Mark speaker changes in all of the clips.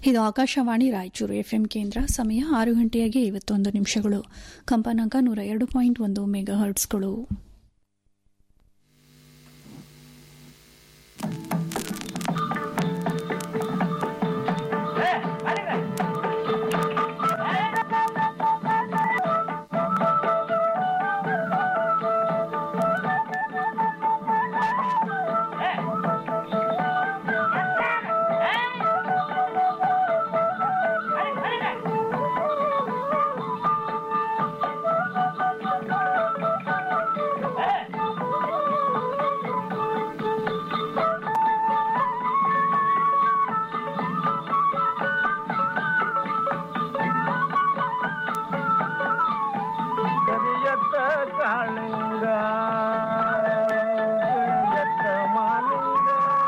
Speaker 1: ಇದು ಆಕಾಶವಾಣಿ ರಾಯಚೂರು ಎಫ್ಎಂ ಕೇಂದ್ರ ಸಮಯ ಆರು ಗಂಟೆಯಾಗಿ ಐವತ್ತೊಂದು ನಿಮಿಷಗಳು ಕಂಪನಾಂಕ ನೂರ ಎರಡು ಪಾಯಿಂಟ್ ಒಂದು ಮೆಗಾ ಹರ್ಟ್ಸ್ಗಳು
Speaker 2: ಕರಿಯತ್ತ ಕಾಳಿಂಗ ಕರಿಯತ್ತ ಮಾಲಿಂಗ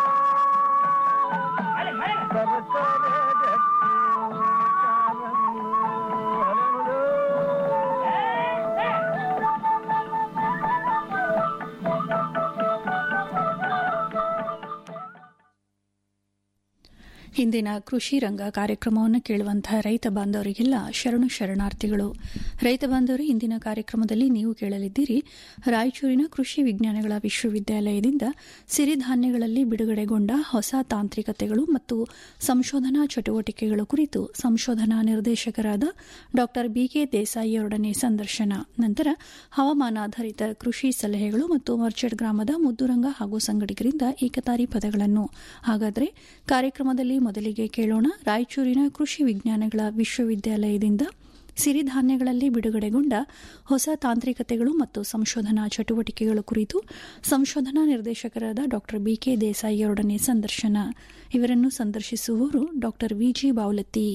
Speaker 2: ಸರಸರ ಗಟ್ಟಿ ಕಾಲಂದು ಹರಳು.
Speaker 1: ಹಿಂದಿನ ಕೃಷಿ ರಂಗ ಕಾರ್ಯಕ್ರಮವನ್ನು ಕೇಳುವಂತಹ ರೈತ ಬಾಂಧವರಿಗೆಲ್ಲ ಶರಣು ಶರಣಾರ್ಥಿಗಳು ರೈತ ಬಾಂಧವರು ಇಂದಿನ ಕಾರ್ಯಕ್ರಮದಲ್ಲಿ ನೀವು ಕೇಳಲಿದ್ದೀರಿ ರಾಯಚೂರಿನ ಕೃಷಿ ವಿಜ್ಞಾನಗಳ ವಿಶ್ವವಿದ್ಯಾಲಯದಿಂದ ಸಿರಿಧಾನ್ಯಗಳಲ್ಲಿ ಬಿಡುಗಡೆಗೊಂಡ ಹೊಸ ತಾಂತ್ರಿಕತೆಗಳು ಮತ್ತು ಸಂಶೋಧನಾ ಚಟುವಟಿಕೆಗಳ ಕುರಿತು ಸಂಶೋಧನಾ ನಿರ್ದೇಶಕರಾದ ಡಾ ಬಿಕೆ ದೇಸಾಯಿಯವರೊಡನೆ ಸಂದರ್ಶನ ನಂತರ ಹವಾಮಾನಾಧಾರಿತ ಕೃಷಿ ಸಲಹೆಗಳು ಮತ್ತು ಮರ್ಚೆಡ್ ಗ್ರಾಮದ ಮುದ್ದುರಂಗ ಹಾಗೂ ಸಂಗಡಿಗರಿಂದ ಏಕತಾರಿ ಪದಗಳನ್ನು ಹಾಗಾದರೆ ಕಾರ್ಯಕ್ರಮದಲ್ಲಿ ಮೊದಲಿಗೆ ಕೇಳೋಣ ರಾಯಚೂರಿನ ಕೃಷಿ ವಿಜ್ಞಾನಗಳ ವಿಶ್ವವಿದ್ಯಾಲಯದಿಂದ ಸಿರಿಧಾನ್ಯಗಳಲ್ಲಿ ಬಿಡುಗಡೆಗೊಂಡ ಹೊಸ ತಾಂತ್ರಿಕತೆಗಳು ಮತ್ತು ಸಂಶೋಧನಾ ಚಟುವಟಿಕೆಗಳ ಕುರಿತು ಸಂಶೋಧನಾ ನಿರ್ದೇಶಕರಾದ ಡಾ ಬಿಕೆ ದೇಸಾಯಿಯವರೊಡನೆ ಸಂದರ್ಶನ ಇವರನ್ನು ಸಂದರ್ಶಿಸುವವರು ಡಾ ವಿಜಿ ಬಾವಲತ್ತಿ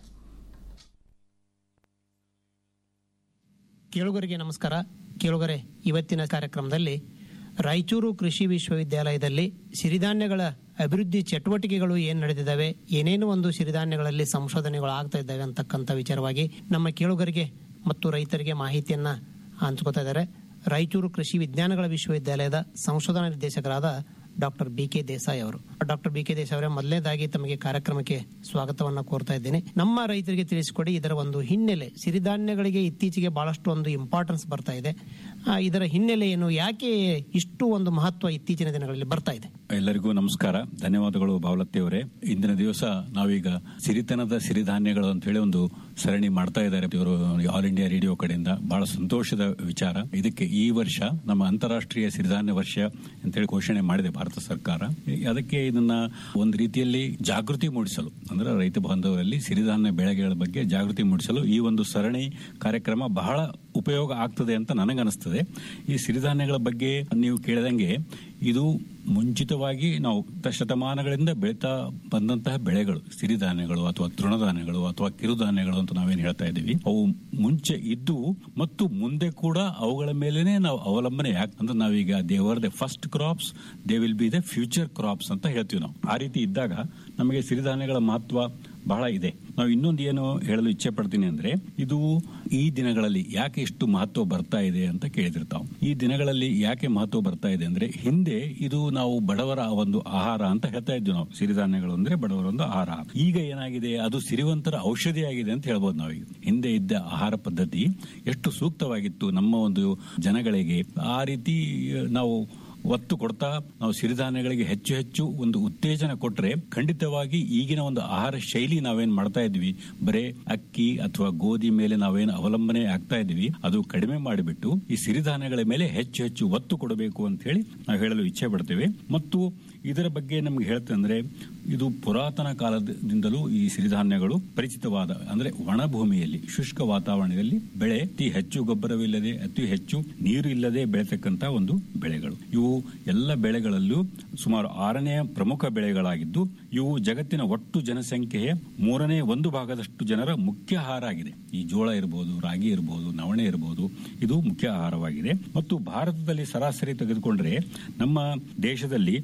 Speaker 3: ಕೇಳುಗರಿಗೆ ನಮಸ್ಕಾರ ಕೇಳುಗರೆ ಇವತ್ತಿನ ಕಾರ್ಯಕ್ರಮದಲ್ಲಿ ರಾಯಚೂರು ಕೃಷಿ ವಿಶ್ವವಿದ್ಯಾಲಯದಲ್ಲಿ ಸಿರಿಧಾನ್ಯಗಳ ಅಭಿವೃದ್ಧಿ ಚಟುವಟಿಕೆಗಳು ಏನು ನಡೆದಿದ್ದಾವೆ ಏನೇನು ಒಂದು ಸಿರಿಧಾನ್ಯಗಳಲ್ಲಿ ಸಂಶೋಧನೆಗಳು ಆಗ್ತಾ ಇದ್ದಾವೆ ಅಂತಕ್ಕಂಥ ವಿಚಾರವಾಗಿ ನಮ್ಮ ಕೇಳುಗರಿಗೆ ಮತ್ತು ರೈತರಿಗೆ ಮಾಹಿತಿಯನ್ನ ಹಂಚ್ಕೋತಾ ಇದ್ದಾರೆ ರಾಯಚೂರು ಕೃಷಿ ವಿಜ್ಞಾನಗಳ ವಿಶ್ವವಿದ್ಯಾಲಯದ ಸಂಶೋಧನಾ ನಿರ್ದೇಶಕರಾದ ಡಾಕ್ಟರ್ ಬಿ ಕೆ ದೇಸಾಯಿ ಅವರು ಡಾಕ್ಟರ್ ಬಿ ಕೆ ದೇಸಾಯಿ ಅವರೇ ಮೊದಲನೇದಾಗಿ ತಮಗೆ ಕಾರ್ಯಕ್ರಮಕ್ಕೆ ಸ್ವಾಗತವನ್ನ ಕೋರ್ತಾ ಇದ್ದೇನೆ ನಮ್ಮ ರೈತರಿಗೆ ತಿಳಿಸಿಕೊಡಿ ಇದರ ಒಂದು ಹಿನ್ನೆಲೆ ಸಿರಿಧಾನ್ಯಗಳಿಗೆ ಇತ್ತೀಚೆಗೆ ಬಹಳಷ್ಟು ಒಂದು ಇಂಪಾರ್ಟೆನ್ಸ್ ಬರ್ತಾ ಇದೆ ಆ, ಇದರ ಹಿನ್ನೆಲೆ ಏನು ಯಾಕೆ ಇಷ್ಟು ಒಂದು ಮಹತ್ವ ಇತ್ತೀಚಿನ ದಿನಗಳಲ್ಲಿ ಬರ್ತಾ ಇದೆ
Speaker 4: ಎಲ್ಲರಿಗೂ ನಮಸ್ಕಾರ ಧನ್ಯವಾದಗಳು ಬಾವಲತ್ತಿ ಅವರೇ ಇಂದಿನ ದಿವಸ ನಾವೀಗ ಸಿರಿತನದ ಸಿರಿಧಾನ್ಯಗಳು ಅಂತ ಹೇಳಿ ಒಂದು ಸರಣಿ ಮಾಡ್ತಾ ಇದ್ದಾರೆ ಇವರು ಆಲ್ ಇಂಡಿಯಾ ರೇಡಿಯೋ ಕಡೆಯಿಂದ ಬಹಳ ಸಂತೋಷದ ವಿಚಾರ ಇದಕ್ಕೆ ಈ ವರ್ಷ ನಮ್ಮ ಅಂತಾರಾಷ್ಟ್ರೀಯ ಸಿರಿಧಾನ್ಯ ವರ್ಷ ಅಂತೇಳಿ ಘೋಷಣೆ ಮಾಡಿದೆ ಭಾರತ ಸರ್ಕಾರ ಅದಕ್ಕೆ ಇದನ್ನ ಒಂದು ರೀತಿಯಲ್ಲಿ ಜಾಗೃತಿ ಮೂಡಿಸಲು ಅಂದ್ರೆ ರೈತ ಬಾಂಧವರಲ್ಲಿ ಸಿರಿಧಾನ್ಯ ಬೆಳೆಗಳ ಬಗ್ಗೆ ಜಾಗೃತಿ ಮೂಡಿಸಲು ಈ ಒಂದು ಸರಣಿ ಕಾರ್ಯಕ್ರಮ ಬಹಳ ಉಪಯೋಗ ಆಗ್ತದೆ ಅಂತ ನನಗನ್ನಿಸ್ತದೆ ಈ ಸಿರಿಧಾನ್ಯಗಳ ಬಗ್ಗೆ ನೀವು ಕೇಳಿದಂಗೆ ಇದು ಮುಂಚಿತವಾಗಿ ನಾವು ತ- ಶತಮಾನಗಳಿಂದ ಬೆಳೀತಾ ಬಂದಂತಹ ಬೆಳೆಗಳು ಸಿರಿಧಾನ್ಯಗಳು ಅಥವಾ ತೃಣಧಾನ್ಯಗಳು ಅಥವಾ ಕಿರುಧಾನ್ಯಗಳು ಅಂತ ನಾವೇನು ಹೇಳ್ತಾ ಇದ್ದೀವಿ ಅವು ಮುಂಚೆ ಇದ್ದು ಮತ್ತು ಮುಂದೆ ಕೂಡ ಅವುಗಳ ಮೇಲೇನೆ ನಾವು ಅವಲಂಬನೆ ಯಾಕೆ ಅಂದ್ರೆ ನಾವೀಗ they were the first crops they will be the future crops ಅಂತ ಹೇಳ್ತೀವಿ ನಾವು ಆ ರೀತಿ ಇದ್ದಾಗ ನಮಗೆ ಸಿರಿಧಾನ್ಯಗಳ ಮಹತ್ವ ಬಹಳ ಇದೆ ನಾವು ಇನ್ನೊಂದು ಏನು ಹೇಳಲು ಇಚ್ಛೆ ಪಡ್ತೀನಿ ಅಂದ್ರೆ ಇದು ಈ ದಿನಗಳಲ್ಲಿ ಯಾಕೆ ಇಷ್ಟು ಮಹತ್ವ ಬರ್ತಾ ಇದೆ ಅಂತ ಕೇಳಿದಿರ್ತಾವ್ ಈ ದಿನಗಳಲ್ಲಿ ಯಾಕೆ ಮಹತ್ವ ಬರ್ತಾ ಇದೆ ಅಂದ್ರೆ ಹಿಂದೆ ಇದು ನಾವು ಬಡವರ ಒಂದು ಆಹಾರ ಅಂತ ಹೇಳ್ತಾ ಇದ್ವಿ ನಾವು ಸಿರಿಧಾನ್ಯಗಳು ಅಂದ್ರೆ ಬಡವರ ಒಂದು ಆಹಾರ ಈಗ ಏನಾಗಿದೆ ಅದು ಸಿರಿವಂತರ ಔಷಧಿಯಾಗಿದೆ ಅಂತ ಹೇಳ್ಬೋದು ನಾವೀಗ ಹಿಂದೆ ಇದ್ದ ಆಹಾರ ಪದ್ಧತಿ ಎಷ್ಟು ಸೂಕ್ತವಾಗಿತ್ತು ನಮ್ಮ ಒಂದು ಜನಗಳಿಗೆ ಆ ರೀತಿ ನಾವು ಒತ್ತು ಕೊಡ್ತಾ ನಾವು ಸಿರಿಧಾನ್ಯಗಳಿಗೆ ಹೆಚ್ಚು ಹೆಚ್ಚು ಒಂದು ಉತ್ತೇಜನ ಕೊಟ್ರೆ ಖಂಡಿತವಾಗಿ ಈಗಿನ ಒಂದು ಆಹಾರ ಶೈಲಿ ನಾವೇನ್ ಮಾಡ್ತಾ ಇದ್ವಿ ಬರೇ ಅಕ್ಕಿ ಅಥವಾ ಗೋಧಿ ಮೇಲೆ ನಾವೇನು ಅವಲಂಬನೆ ಆಗ್ತಾ ಇದ್ವಿ ಅದು ಕಡಿಮೆ ಮಾಡಿಬಿಟ್ಟು ಈ ಸಿರಿಧಾನ್ಯಗಳ ಮೇಲೆ ಹೆಚ್ಚು ಹೆಚ್ಚು ಒತ್ತು ಕೊಡಬೇಕು ಅಂತ ಹೇಳಿ ನಾವು ಹೇಳಲು ಇಚ್ಛೆ ಪಡ್ತೇವೆ ಮತ್ತು ಇದರ ಬಗ್ಗೆ ನಮ್ಗೆ ಹೇಳ್ತಂದ್ರೆ ಇದು ಪುರಾತನ ಕಾಲದಿಂದಲೂ ಈ ಸಿರಿಧಾನ್ಯಗಳು ಪರಿಚಿತವಾದ ಅಂದ್ರೆ ಒಣ ಭೂಮಿಯಲ್ಲಿ ಶುಷ್ಕ ವಾತಾವರಣದಲ್ಲಿ ಬೆಳೆ ಅತಿ ಹೆಚ್ಚು ಗೊಬ್ಬರವಿಲ್ಲದೆ ಅತಿ ಹೆಚ್ಚು ನೀರು ಇಲ್ಲದೆ ಬೆಳೆತಕ್ಕಂತ ಒಂದು ಬೆಳೆಗಳು ಇವು ಎಲ್ಲ ಬೆಳೆಗಳಲ್ಲೂ ಸುಮಾರು ಆರನೇ ಪ್ರಮುಖ ಬೆಳೆಗಳಾಗಿದ್ದು ಇವು ಜಗತ್ತಿನ ಒಟ್ಟು ಜನಸಂಖ್ಯೆಯ ಮೂರನೇ ಒಂದು ಭಾಗದಷ್ಟು ಜನರ ಮುಖ್ಯ ಆಹಾರ ಆಗಿದೆ ಈ ಜೋಳ ಇರಬಹುದು ರಾಗಿ ಇರಬಹುದು ನವಣೆ ಇರಬಹುದು ಇದು ಮುಖ್ಯ ಆಹಾರವಾಗಿದೆ ಮತ್ತು ಭಾರತದಲ್ಲಿ ಸರಾಸರಿ ತೆಗೆದುಕೊಂಡ್ರೆ ನಮ್ಮ ದೇಶದಲ್ಲಿ ಸುಮಾರು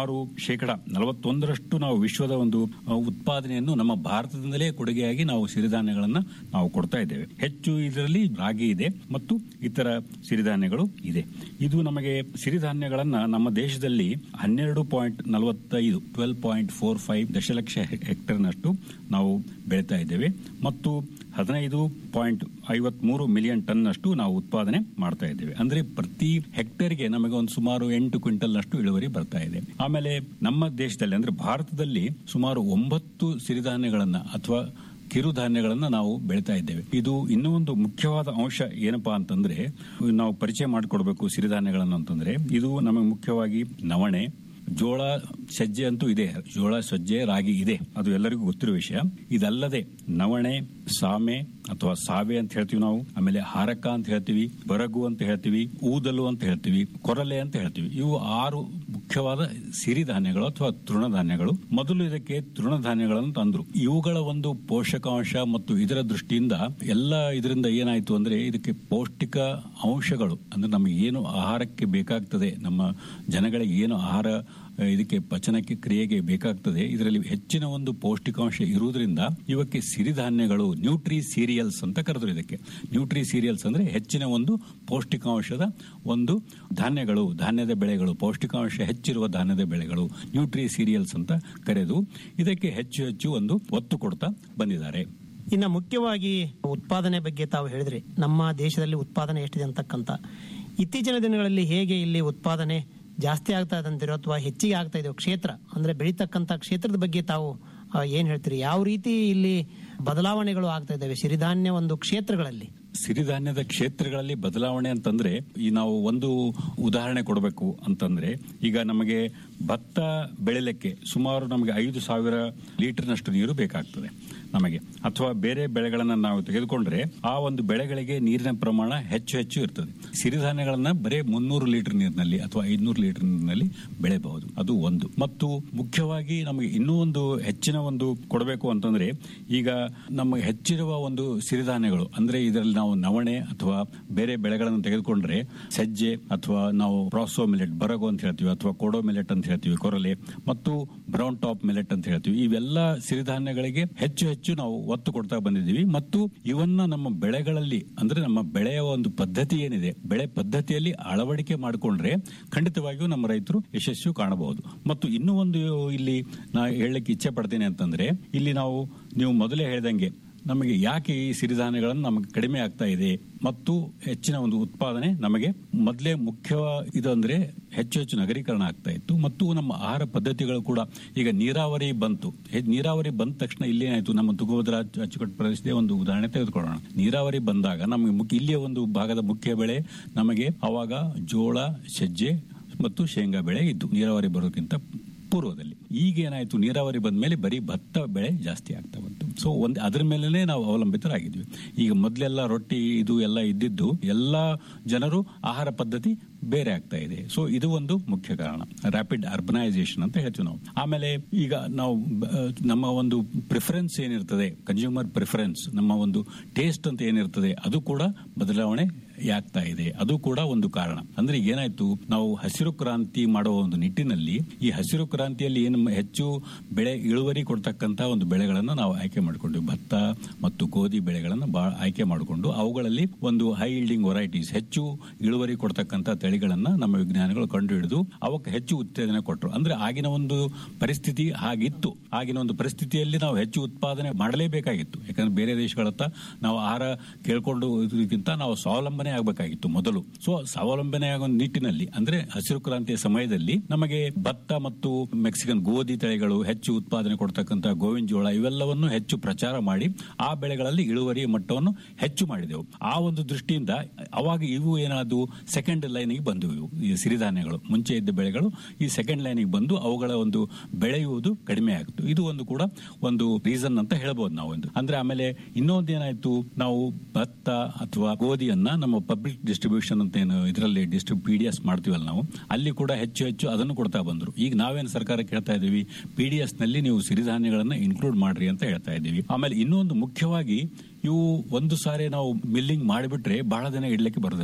Speaker 4: ಸುಮಾರು ಶೇಕಡ ನಲವತ್ತೊಂದರಷ್ಟು ನಾವು ವಿಶ್ವದ ಒಂದು ಆ, ಉತ್ಪಾದನೆಯನ್ನು ನಮ್ಮ ಭಾರತದಿಂದಲೇ ಕೊಡುಗೆಯಾಗಿ ನಾವು ಸಿರಿಧಾನ್ಯಗಳನ್ನ ನಾವು ಕೊಡ್ತಾ ಇದ್ದೇವೆ ಹೆಚ್ಚು ಇದರಲ್ಲಿ ರಾಗಿ ಇದೆ ಮತ್ತು ಇತರ ಸಿರಿಧಾನ್ಯಗಳು ಇದೆ ಇದು ನಮಗೆ ಸಿರಿಧಾನ್ಯಗಳನ್ನ ನಮ್ಮ ದೇಶದಲ್ಲಿ ಹನ್ನೆರಡು ಪಾಯಿಂಟ್ ನಲವತ್ತೈದು ಟ್ವೆಲ್ ಪಾಯಿಂಟ್ ಫೋರ್ ಫೈವ್ ದಶಲಕ್ಷ ಹೆಕ್ಟರ್ನಷ್ಟು ನಾವು ಬೆಳೀತಾ ಇದ್ದೇವೆ ಮತ್ತು ಹದಿನೈದು ಪಾಯಿಂಟ್ ಐವತ್ಮೂರು ಮಿಲಿಯನ್ ಟನ್ನಷ್ಟು ನಾವು ಉತ್ಪಾದನೆ ಮಾಡ್ತಾ ಇದ್ದೇವೆ ಅಂದ್ರೆ ಪ್ರತಿ ಹೆಕ್ಟೇರ್ಗೆ ನಮಗೆ ಒಂದು ಸುಮಾರು ಎಂಟು ಕ್ವಿಂಟಲ್ನಷ್ಟು ಇಳುವರಿ ಬರ್ತಾ ಇದೆ ಆಮೇಲೆ ನಮ್ಮ ದೇಶದಲ್ಲಿ ಅಂದ್ರೆ ಭಾರತದಲ್ಲಿ ಸುಮಾರು ಒಂಬತ್ತು ಸಿರಿಧಾನ್ಯಗಳನ್ನ ಅಥವಾ ಕಿರುಧಾನ್ಯಗಳನ್ನ ನಾವು ಬೆಳೀತಾ ಇದ್ದೇವೆ ಇದು ಇನ್ನೂ ಒಂದು ಮುಖ್ಯವಾದ ಅಂಶ ಏನಪ್ಪಾ ಅಂತಂದ್ರೆ ನಾವು ಪರಿಚಯ ಮಾಡಿಕೊಡ್ಬೇಕು ಸಿರಿಧಾನ್ಯಗಳನ್ನು ಅಂತಂದ್ರೆ ಇದು ನಮಗೆ ಮುಖ್ಯವಾಗಿ ನವಣೆ ಜೋಳ ಸಜ್ಜೆ ಅಂತೂ ಇದೆ ಜೋಳ ಸಜ್ಜೆ ರಾಗಿ ಇದೆ ಅದು ಎಲ್ಲರಿಗೂ ಗೊತ್ತಿರೋ ವಿಷಯ ಇದಲ್ಲದೆ ನವಣೆ ಸಾಮೆ ಅಥವಾ ಸಾವೆ ಅಂತ ಹೇಳ್ತೀವಿ ನಾವು ಆಮೇಲೆ ಹಾರಕ ಅಂತ ಹೇಳ್ತೀವಿ ಬರಗು ಅಂತ ಹೇಳ್ತೀವಿ ಊದಲು ಅಂತ ಹೇಳ್ತೀವಿ ಕೊರಲೆ ಅಂತ ಹೇಳ್ತೀವಿ ಇವು ಆರು ಮುಖ್ಯವಾದ ಸಿರಿಧಾನ್ಯಗಳು ಅಥವಾ ತೃಣಧಾನ್ಯಗಳು ಮೊದಲು ಇದಕ್ಕೆ ತೃಣಧಾನ್ಯಗಳನ್ನು ತಂದ್ರು ಇವುಗಳ ಒಂದು ಪೋಷಕಾಂಶ ಮತ್ತು ಇದರ ದೃಷ್ಟಿಯಿಂದ ಎಲ್ಲ ಇದರಿಂದ ಏನಾಯ್ತು ಅಂದ್ರೆ ಇದಕ್ಕೆ ಪೌಷ್ಟಿಕ ಅಂಶಗಳು ಅಂದ್ರೆ ನಮಗೆ ಏನು ಆಹಾರಕ್ಕೆ ಬೇಕಾಗ್ತದೆ ನಮ್ಮ ಜನಗಳಿಗೆ ಏನು ಆಹಾರ ಆ, ಇದಕ್ಕೆ ಪಚನಕ್ಕೆ ಕ್ರಿಯೆಗೆ ಬೇಕಾಗ್ತದೆ ಇದರಲ್ಲಿ ಹೆಚ್ಚಿನ ಒಂದು ಪೌಷ್ಟಿಕಾಂಶ ಇರುವುದರಿಂದ ಇವಕ್ಕೆ ಸಿರಿಧಾನ್ಯಗಳು ನ್ಯೂಟ್ರಿ ಸೀರಿಯಲ್ಸ್ ಅಂತ ಕರೆದ್ರು ಇದಕ್ಕೆ ನ್ಯೂಟ್ರಿ ಸೀರಿಯಲ್ಸ್ ಅಂದ್ರೆ ಹೆಚ್ಚಿನ ಒಂದು ಪೌಷ್ಟಿಕಾಂಶದ ಒಂದು ಧಾನ್ಯಗಳು ಧಾನ್ಯದ ಬೆಳೆಗಳು ಪೌಷ್ಟಿಕಾಂಶ ಹೆಚ್ಚಿರುವ ಧಾನ್ಯದ ಬೆಳೆಗಳು ನ್ಯೂಟ್ರಿ ಸೀರಿಯಲ್ಸ್ ಅಂತ ಕರೆದು ಇದಕ್ಕೆ ಹೆಚ್ಚು ಹೆಚ್ಚು ಒಂದು ಒತ್ತು ಕೊಡ್ತಾ ಬಂದಿದ್ದಾರೆ
Speaker 3: ಇನ್ನ ಮುಖ್ಯವಾಗಿ ಉತ್ಪಾದನೆ ಬಗ್ಗೆ ತಾವು ಹೇಳಿದ್ರಿ ನಮ್ಮ ದೇಶದಲ್ಲಿ ಉತ್ಪಾದನೆ ಎಷ್ಟಿದೆ ಅಂತಕ್ಕಂತ ಇತ್ತೀಚಿನ ದಿನಗಳಲ್ಲಿ ಹೇಗೆ ಇಲ್ಲಿ ಉತ್ಪಾದನೆ ಜಾಸ್ತಿ ಆಗ್ತಾ ಇದೆ ಅಂತೀರೋ ಅಥವಾ ಹೆಚ್ಚಿಗೆ ಆಗ್ತಾ ಇದೆಯೋ ಕ್ಷೇತ್ರ ಅಂದ್ರೆ ಬೆಳೀತಕ್ಕಂತ ಕ್ಷೇತ್ರದ ಬಗ್ಗೆ ತಾವು ಆ, ಏನ್ ಹೇಳ್ತೀರಿ ಯಾವ ರೀತಿ ಇಲ್ಲಿ ಬದಲಾವಣೆಗಳು ಆಗ್ತಾ ಇದ್ದಾವೆ ಸಿರಿಧಾನ್ಯ ಒಂದು ಕ್ಷೇತ್ರಗಳಲ್ಲಿ
Speaker 4: ಸಿರಿಧಾನ್ಯದ ಕ್ಷೇತ್ರಗಳಲ್ಲಿ ಬದಲಾವಣೆ ಅಂತಂದ್ರೆ ಈ ನಾವು ಒಂದು ಉದಾಹರಣೆ ಕೊಡಬೇಕು ಅಂತಂದ್ರೆ ಈಗ ನಮಗೆ ಭತ್ತ ಬೆಳೆಯಲಿಕ್ಕೆ ಸುಮಾರು ನಮಗೆ ಐದು ಸಾವಿರ ಲೀಟರ್ನಷ್ಟು ನೀರು ಬೇಕಾಗ್ತದೆ ನಮಗೆ ಅಥವಾ ಬೇರೆ ಬೆಳೆಗಳನ್ನ ನಾವು ತೆಗೆದುಕೊಂಡ್ರೆ ಆ ಒಂದು ಬೆಳೆಗಳಿಗೆ ನೀರಿನ ಪ್ರಮಾಣ ಹೆಚ್ಚು ಹೆಚ್ಚು ಇರ್ತದೆ ಸಿರಿಧಾನ್ಯಗಳನ್ನ ಬರೇ ಮುನ್ನೂರು ಲೀಟರ್ ನೀರಿನಲ್ಲಿ ಅಥವಾ ಐದ್ನೂರು ಲೀಟರ್ ನೀರಿನಲ್ಲಿ ಬೆಳೆಯಬಹುದು ಅದು ಒಂದು ಮತ್ತು ಮುಖ್ಯವಾಗಿ ನಮಗೆ ಇನ್ನೂ ಒಂದು ಹೆಚ್ಚಿನ ಒಂದು ಕೊಡಬೇಕು ಅಂತಂದ್ರೆ ಈಗ ನಮಗೆ ಹೆಚ್ಚಿರುವ ಒಂದು ಸಿರಿಧಾನ್ಯಗಳು ಅಂದ್ರೆ ಇದರಲ್ಲಿ ನಾವು ನವಣೆ ಅಥವಾ ಬೇರೆ ಬೆಳೆಗಳನ್ನು ತೆಗೆದುಕೊಂಡ್ರೆ ಸಜ್ಜೆ ಅಥವಾ ನಾವು ಪ್ರಾಸೋ ಮಿಲೆಟ್ ಬರಗು ಅಂತ ಹೇಳ್ತೀವಿ ಅಥವಾ ಕೋಡೋ ಮಿಲೆಟ್ ಅಂತ ಹೇಳ್ತೀವಿ ಕೊರಲೆ ಮತ್ತು ಬ್ರೌನ್ ಟಾಪ್ ಮಿಲೆಟ್ ಅಂತ ಹೇಳ್ತೀವಿ ಇವೆಲ್ಲ ಸಿರಿಧಾನ್ಯಗಳಿಗೆ ಹೆಚ್ಚು ಹೆಚ್ಚು ನಾವು ಒತ್ತು ಕೊಡ್ತಾ ಬಂದಿದ್ದೀವಿ ಮತ್ತು ಇವನ್ನ ನಮ್ಮ ಬೆಳೆಗಳಲ್ಲಿ ಅಂದ್ರೆ ನಮ್ಮ ಬೆಳೆಯ ಒಂದು ಪದ್ಧತಿ ಏನಿದೆ ಬೆಳೆ ಪದ್ಧತಿಯಲ್ಲಿ ಅಳವಡಿಕೆ ಮಾಡಿಕೊಂಡ್ರೆ ಖಂಡಿತವಾಗಿಯೂ ನಮ್ಮ ರೈತರು ಯಶಸ್ಸು ಕಾಣಬಹುದು ಮತ್ತು ಇನ್ನೂ ಒಂದು ಇಲ್ಲಿ ನಾ ಹೇಳಲಿಕ್ಕೆ ಇಚ್ಛೆ ಪಡ್ತೇನೆ ಅಂತಂದ್ರೆ ಇಲ್ಲಿ ನಾವು ನೀವು ಮೊದಲೇ ಹೇಳ್ದಂಗೆ ನಮಗೆ ಯಾಕೆ ಈ ಸಿರಿಧಾನ್ಯಗಳನ್ನು ನಮಗೆ ಕಡಿಮೆ ಆಗ್ತಾ ಇದೆ ಮತ್ತು ಹೆಚ್ಚಿನ ಒಂದು ಉತ್ಪಾದನೆ ನಮಗೆ ಮೊದಲೇ ಮುಖ್ಯ ಇದು ಅಂದ್ರೆ ಹೆಚ್ಚು ಹೆಚ್ಚು ನಗರೀಕರಣ ಆಗ್ತಾ ಇತ್ತು ಮತ್ತು ನಮ್ಮ ಆಹಾರ ಪದ್ಧತಿಗಳು ಕೂಡ ಈಗ ನೀರಾವರಿ ಬಂತು ಹೆ- ನೀರಾವರಿ ಬಂದ ತಕ್ಷಣ ಇಲ್ಲೇನಾಯ್ತು ನಮ್ಮ ತುಂಗಭದ್ರಾ ಅಚ್ಚು- ಅಚ್ಚುಕಟ್ಟು ಪ್ರದೇಶದ ಒಂದು ಉದಾಹರಣೆ ತೆಗೆದುಕೊಳ್ಳೋಣ ನೀರಾವರಿ ಬಂದಾಗ ನಮಗೆ ಮುಖ್ಯ ಇಲ್ಲಿಯ ಒಂದು ಭಾಗದ ಮುಖ್ಯ ಬೆಳೆ ನಮಗೆ ಅವಾಗ ಜೋಳ ಸಜ್ಜೆ ಮತ್ತು ಶೇಂಗಾ ಬೆಳೆ ಇದ್ದು ನೀರಾವರಿ ಬರೋದಕ್ಕಿಂತ ಪೂರ್ವದಲ್ಲಿ ಈಗ ಏನಾಯ್ತು ನೀರಾವರಿ ಬಂದ ಮೇಲೆ ಬರೀ ಭತ್ತ ಬೆಳೆ ಜಾಸ್ತಿ ಆಗ್ತಾ ಬಂತು ಸೊ ಒಂದ್ ಅದ್ರ ಮೇಲೆನೆ ನಾವು ಅವಲಂಬಿತರಾಗಿದ್ವಿ ಈಗ ಮೊದಲೆಲ್ಲ ರೊಟ್ಟಿ ಇದು ಎಲ್ಲ ಇದ್ದಿದ್ದು ಎಲ್ಲಾ ಜನರು ಆಹಾರ ಪದ್ಧತಿ ಬೇರೆ ಆಗ್ತಾ ಇದೆ ಸೊ ಇದು ಒಂದು ಮುಖ್ಯ ಕಾರಣ ರ್ಯಾಪಿಡ್ ಅರ್ಬನೈಸೇಷನ್ ಅಂತ ಹೇಳ್ತೀವಿ ನಾವು ಆಮೇಲೆ ಈಗ ನಾವು ಬ- ನಮ್ಮ ಒಂದು ಪ್ರಿಫರೆನ್ಸ್ ಏನಿರ್ತದೆ ಕನ್ಸ್ಯೂಮರ್ ಪ್ರಿಫರೆನ್ಸ್ ನಮ್ಮ ಒಂದು ಟೇಸ್ಟ್ ಅಂತ ಏನಿರ್ತದೆ ಅದು ಕೂಡ ಬದಲಾವಣೆ ಆಗ್ತಾ ಇದೆ ಅದು ಕೂಡ ಒಂದು ಕಾರಣ ಅಂದ್ರೆ ಈಗ ಏನಾಯ್ತು ನಾವು ಹಸಿರು ಕ್ರಾಂತಿ ಮಾಡುವ ಒಂದು ನಿಟ್ಟಿನಲ್ಲಿ ಈ ಹಸಿರು ಕ್ರಾಂತಿಯಲ್ಲಿ ಏನು ಹೆಚ್ಚು ಬೆಳೆ ಇಳುವರಿ ಕೊಡ್ತಕ್ಕಂತ ಒಂದು ಬೆಳೆಗಳನ್ನು ನಾವು ಆಯ್ಕೆ ಮಾಡಿಕೊಂಡ್ವಿ ಭತ್ತ ಮತ್ತು ಗೋಧಿ ಬೆಳೆಗಳನ್ನು ಬಹಳ ಆಯ್ಕೆ ಮಾಡಿಕೊಂಡು ಅವುಗಳಲ್ಲಿ ಒಂದು ಹೈ ಇಲ್ಡಿಂಗ್ ವೆರೈಟೀಸ್ ಹೆಚ್ಚು ಇಳುವರಿ ಕೊಡ್ತಕ್ಕಂತ ತಳಿಗಳನ್ನ ನಮ್ಮ ವಿಜ್ಞಾನಿಗಳು ಕಂಡುಹಿಡಿದು ಅವಕ್ಕೆ ಹೆಚ್ಚು ಉತ್ತೇಜನ ಕೊಟ್ಟರು ಅಂದ್ರೆ ಆಗಿನ ಒಂದು ಪರಿಸ್ಥಿತಿ ಹಾಗಿತ್ತು ಆಗಿನ ಒಂದು ಪರಿಸ್ಥಿತಿಯಲ್ಲಿ ನಾವು ಹೆಚ್ಚು ಉತ್ಪಾದನೆ ಮಾಡಲೇಬೇಕಾಗಿತ್ತು ಯಾಕಂದ್ರೆ ಬೇರೆ ದೇಶಗಳತ್ತ ನಾವು ಆಹಾರ ಕೇಳ್ಕೊಂಡು ಇದಕ್ಕಿಂತ ನಾವು ಸ್ವಾವಲಂಬನೆ ಆಗಬೇಕಾಗಿತ್ತು ಮೊದಲು ಸೊ ಸ್ವಾವಲಂಬನೆ ಆಗೋ ನಿಟ್ಟಿನಲ್ಲಿ ಅಂದ್ರೆ ಹಸಿರು ಕ್ರಾಂತಿಯ ಸಮಯದಲ್ಲಿ ನಮಗೆ ಭತ್ತ ಮತ್ತು ಮೆಕ್ಸಿಕನ್ ಗೋಧಿ ತಳಿಗಳು ಹೆಚ್ಚು ಉತ್ಪಾದನೆ ಕೊಡ್ತಕ್ಕಂತ ಗೋವಿನ ಜೋಳ ಇವೆಲ್ಲವನ್ನು ಹೆಚ್ಚು ಪ್ರಚಾರ ಮಾಡಿ ಆ ಬೆಳೆಗಳಲ್ಲಿ ಇಳುವರಿ ಮಟ್ಟವನ್ನು ಹೆಚ್ಚು ಮಾಡಿದೆವು ಆ ಒಂದು ದೃಷ್ಟಿಯಿಂದ ಅವಾಗ ಇವು ಏನಾದವು ಸೆಕೆಂಡ್ ಲೈನಿಗೆ ಬಂದವು ಇವು ಈ ಸಿರಿಧಾನ್ಯಗಳು ಮುಂಚೆ ಇದ್ದ ಬೆಳೆಗಳು ಈ ಸೆಕೆಂಡ್ ಲೈನಿಗೆ ಬಂದು ಅವುಗಳ ಒಂದು ಬೆಳೆಯುವುದು ಕಡಿಮೆ ಆಗಿತ್ತು ಇದು ಒಂದು ಕೂಡ ಒಂದು ರೀಸನ್ ಅಂತ ಹೇಳ್ಬೋದು ನಾವು ಒಂದು ಅಂದ್ರೆ ಆಮೇಲೆ ಇನ್ನೊಂದು ಏನಾಯ್ತು ನಾವು ಭತ್ತ ಅಥವಾ ಗೋಧಿಯನ್ನ ನಮ್ಮ ಪಬ್ಲಿಕ್ ಡಿಸ್ಟ್ರಿಬ್ಯೂಷನ್ ಅಂತ ಏನು ಇದರಲ್ಲಿ ಡಿಸ್ಟ್ರಿಬ್ ಪಿ ಡಿ ಎಸ್ ಮಾಡ್ತೀವಲ್ಲ ನಾವು ಅಲ್ಲಿ ಕೂಡ ಹೆಚ್ಚು ಹೆಚ್ಚು ಅದನ್ನು ಕೊಡ್ತಾ ಬಂದ್ರು ಈಗ ನಾವೇನು ಸರ್ಕಾರಕ್ಕೆ ಹೇಳ್ತಾ ಇದೀವಿ ಪಿ ಡಿ ಎಸ್ ನಲ್ಲಿ ನೀವು ಸಿರಿಧಾನ್ಯಗಳನ್ನ ಇನ್ಕ್ಲೂಡ್ ಮಾಡ್ರಿ ಅಂತ ಹೇಳ್ತಾ ಇದ್ದೀವಿ ಆಮೇಲೆ ಇನ್ನೊಂದು ಮುಖ್ಯವಾಗಿ ಇವು ಒಂದು ಸಾರಿ ನಾವು ಮಿಲ್ಲಿಂಗ್ ಮಾಡಿಬಿಟ್ರೆ ಬಹಳ ದಿನ ಇಡ್ಲಿಕ್ಕೆ ಬರೋದಿಲ್ಲ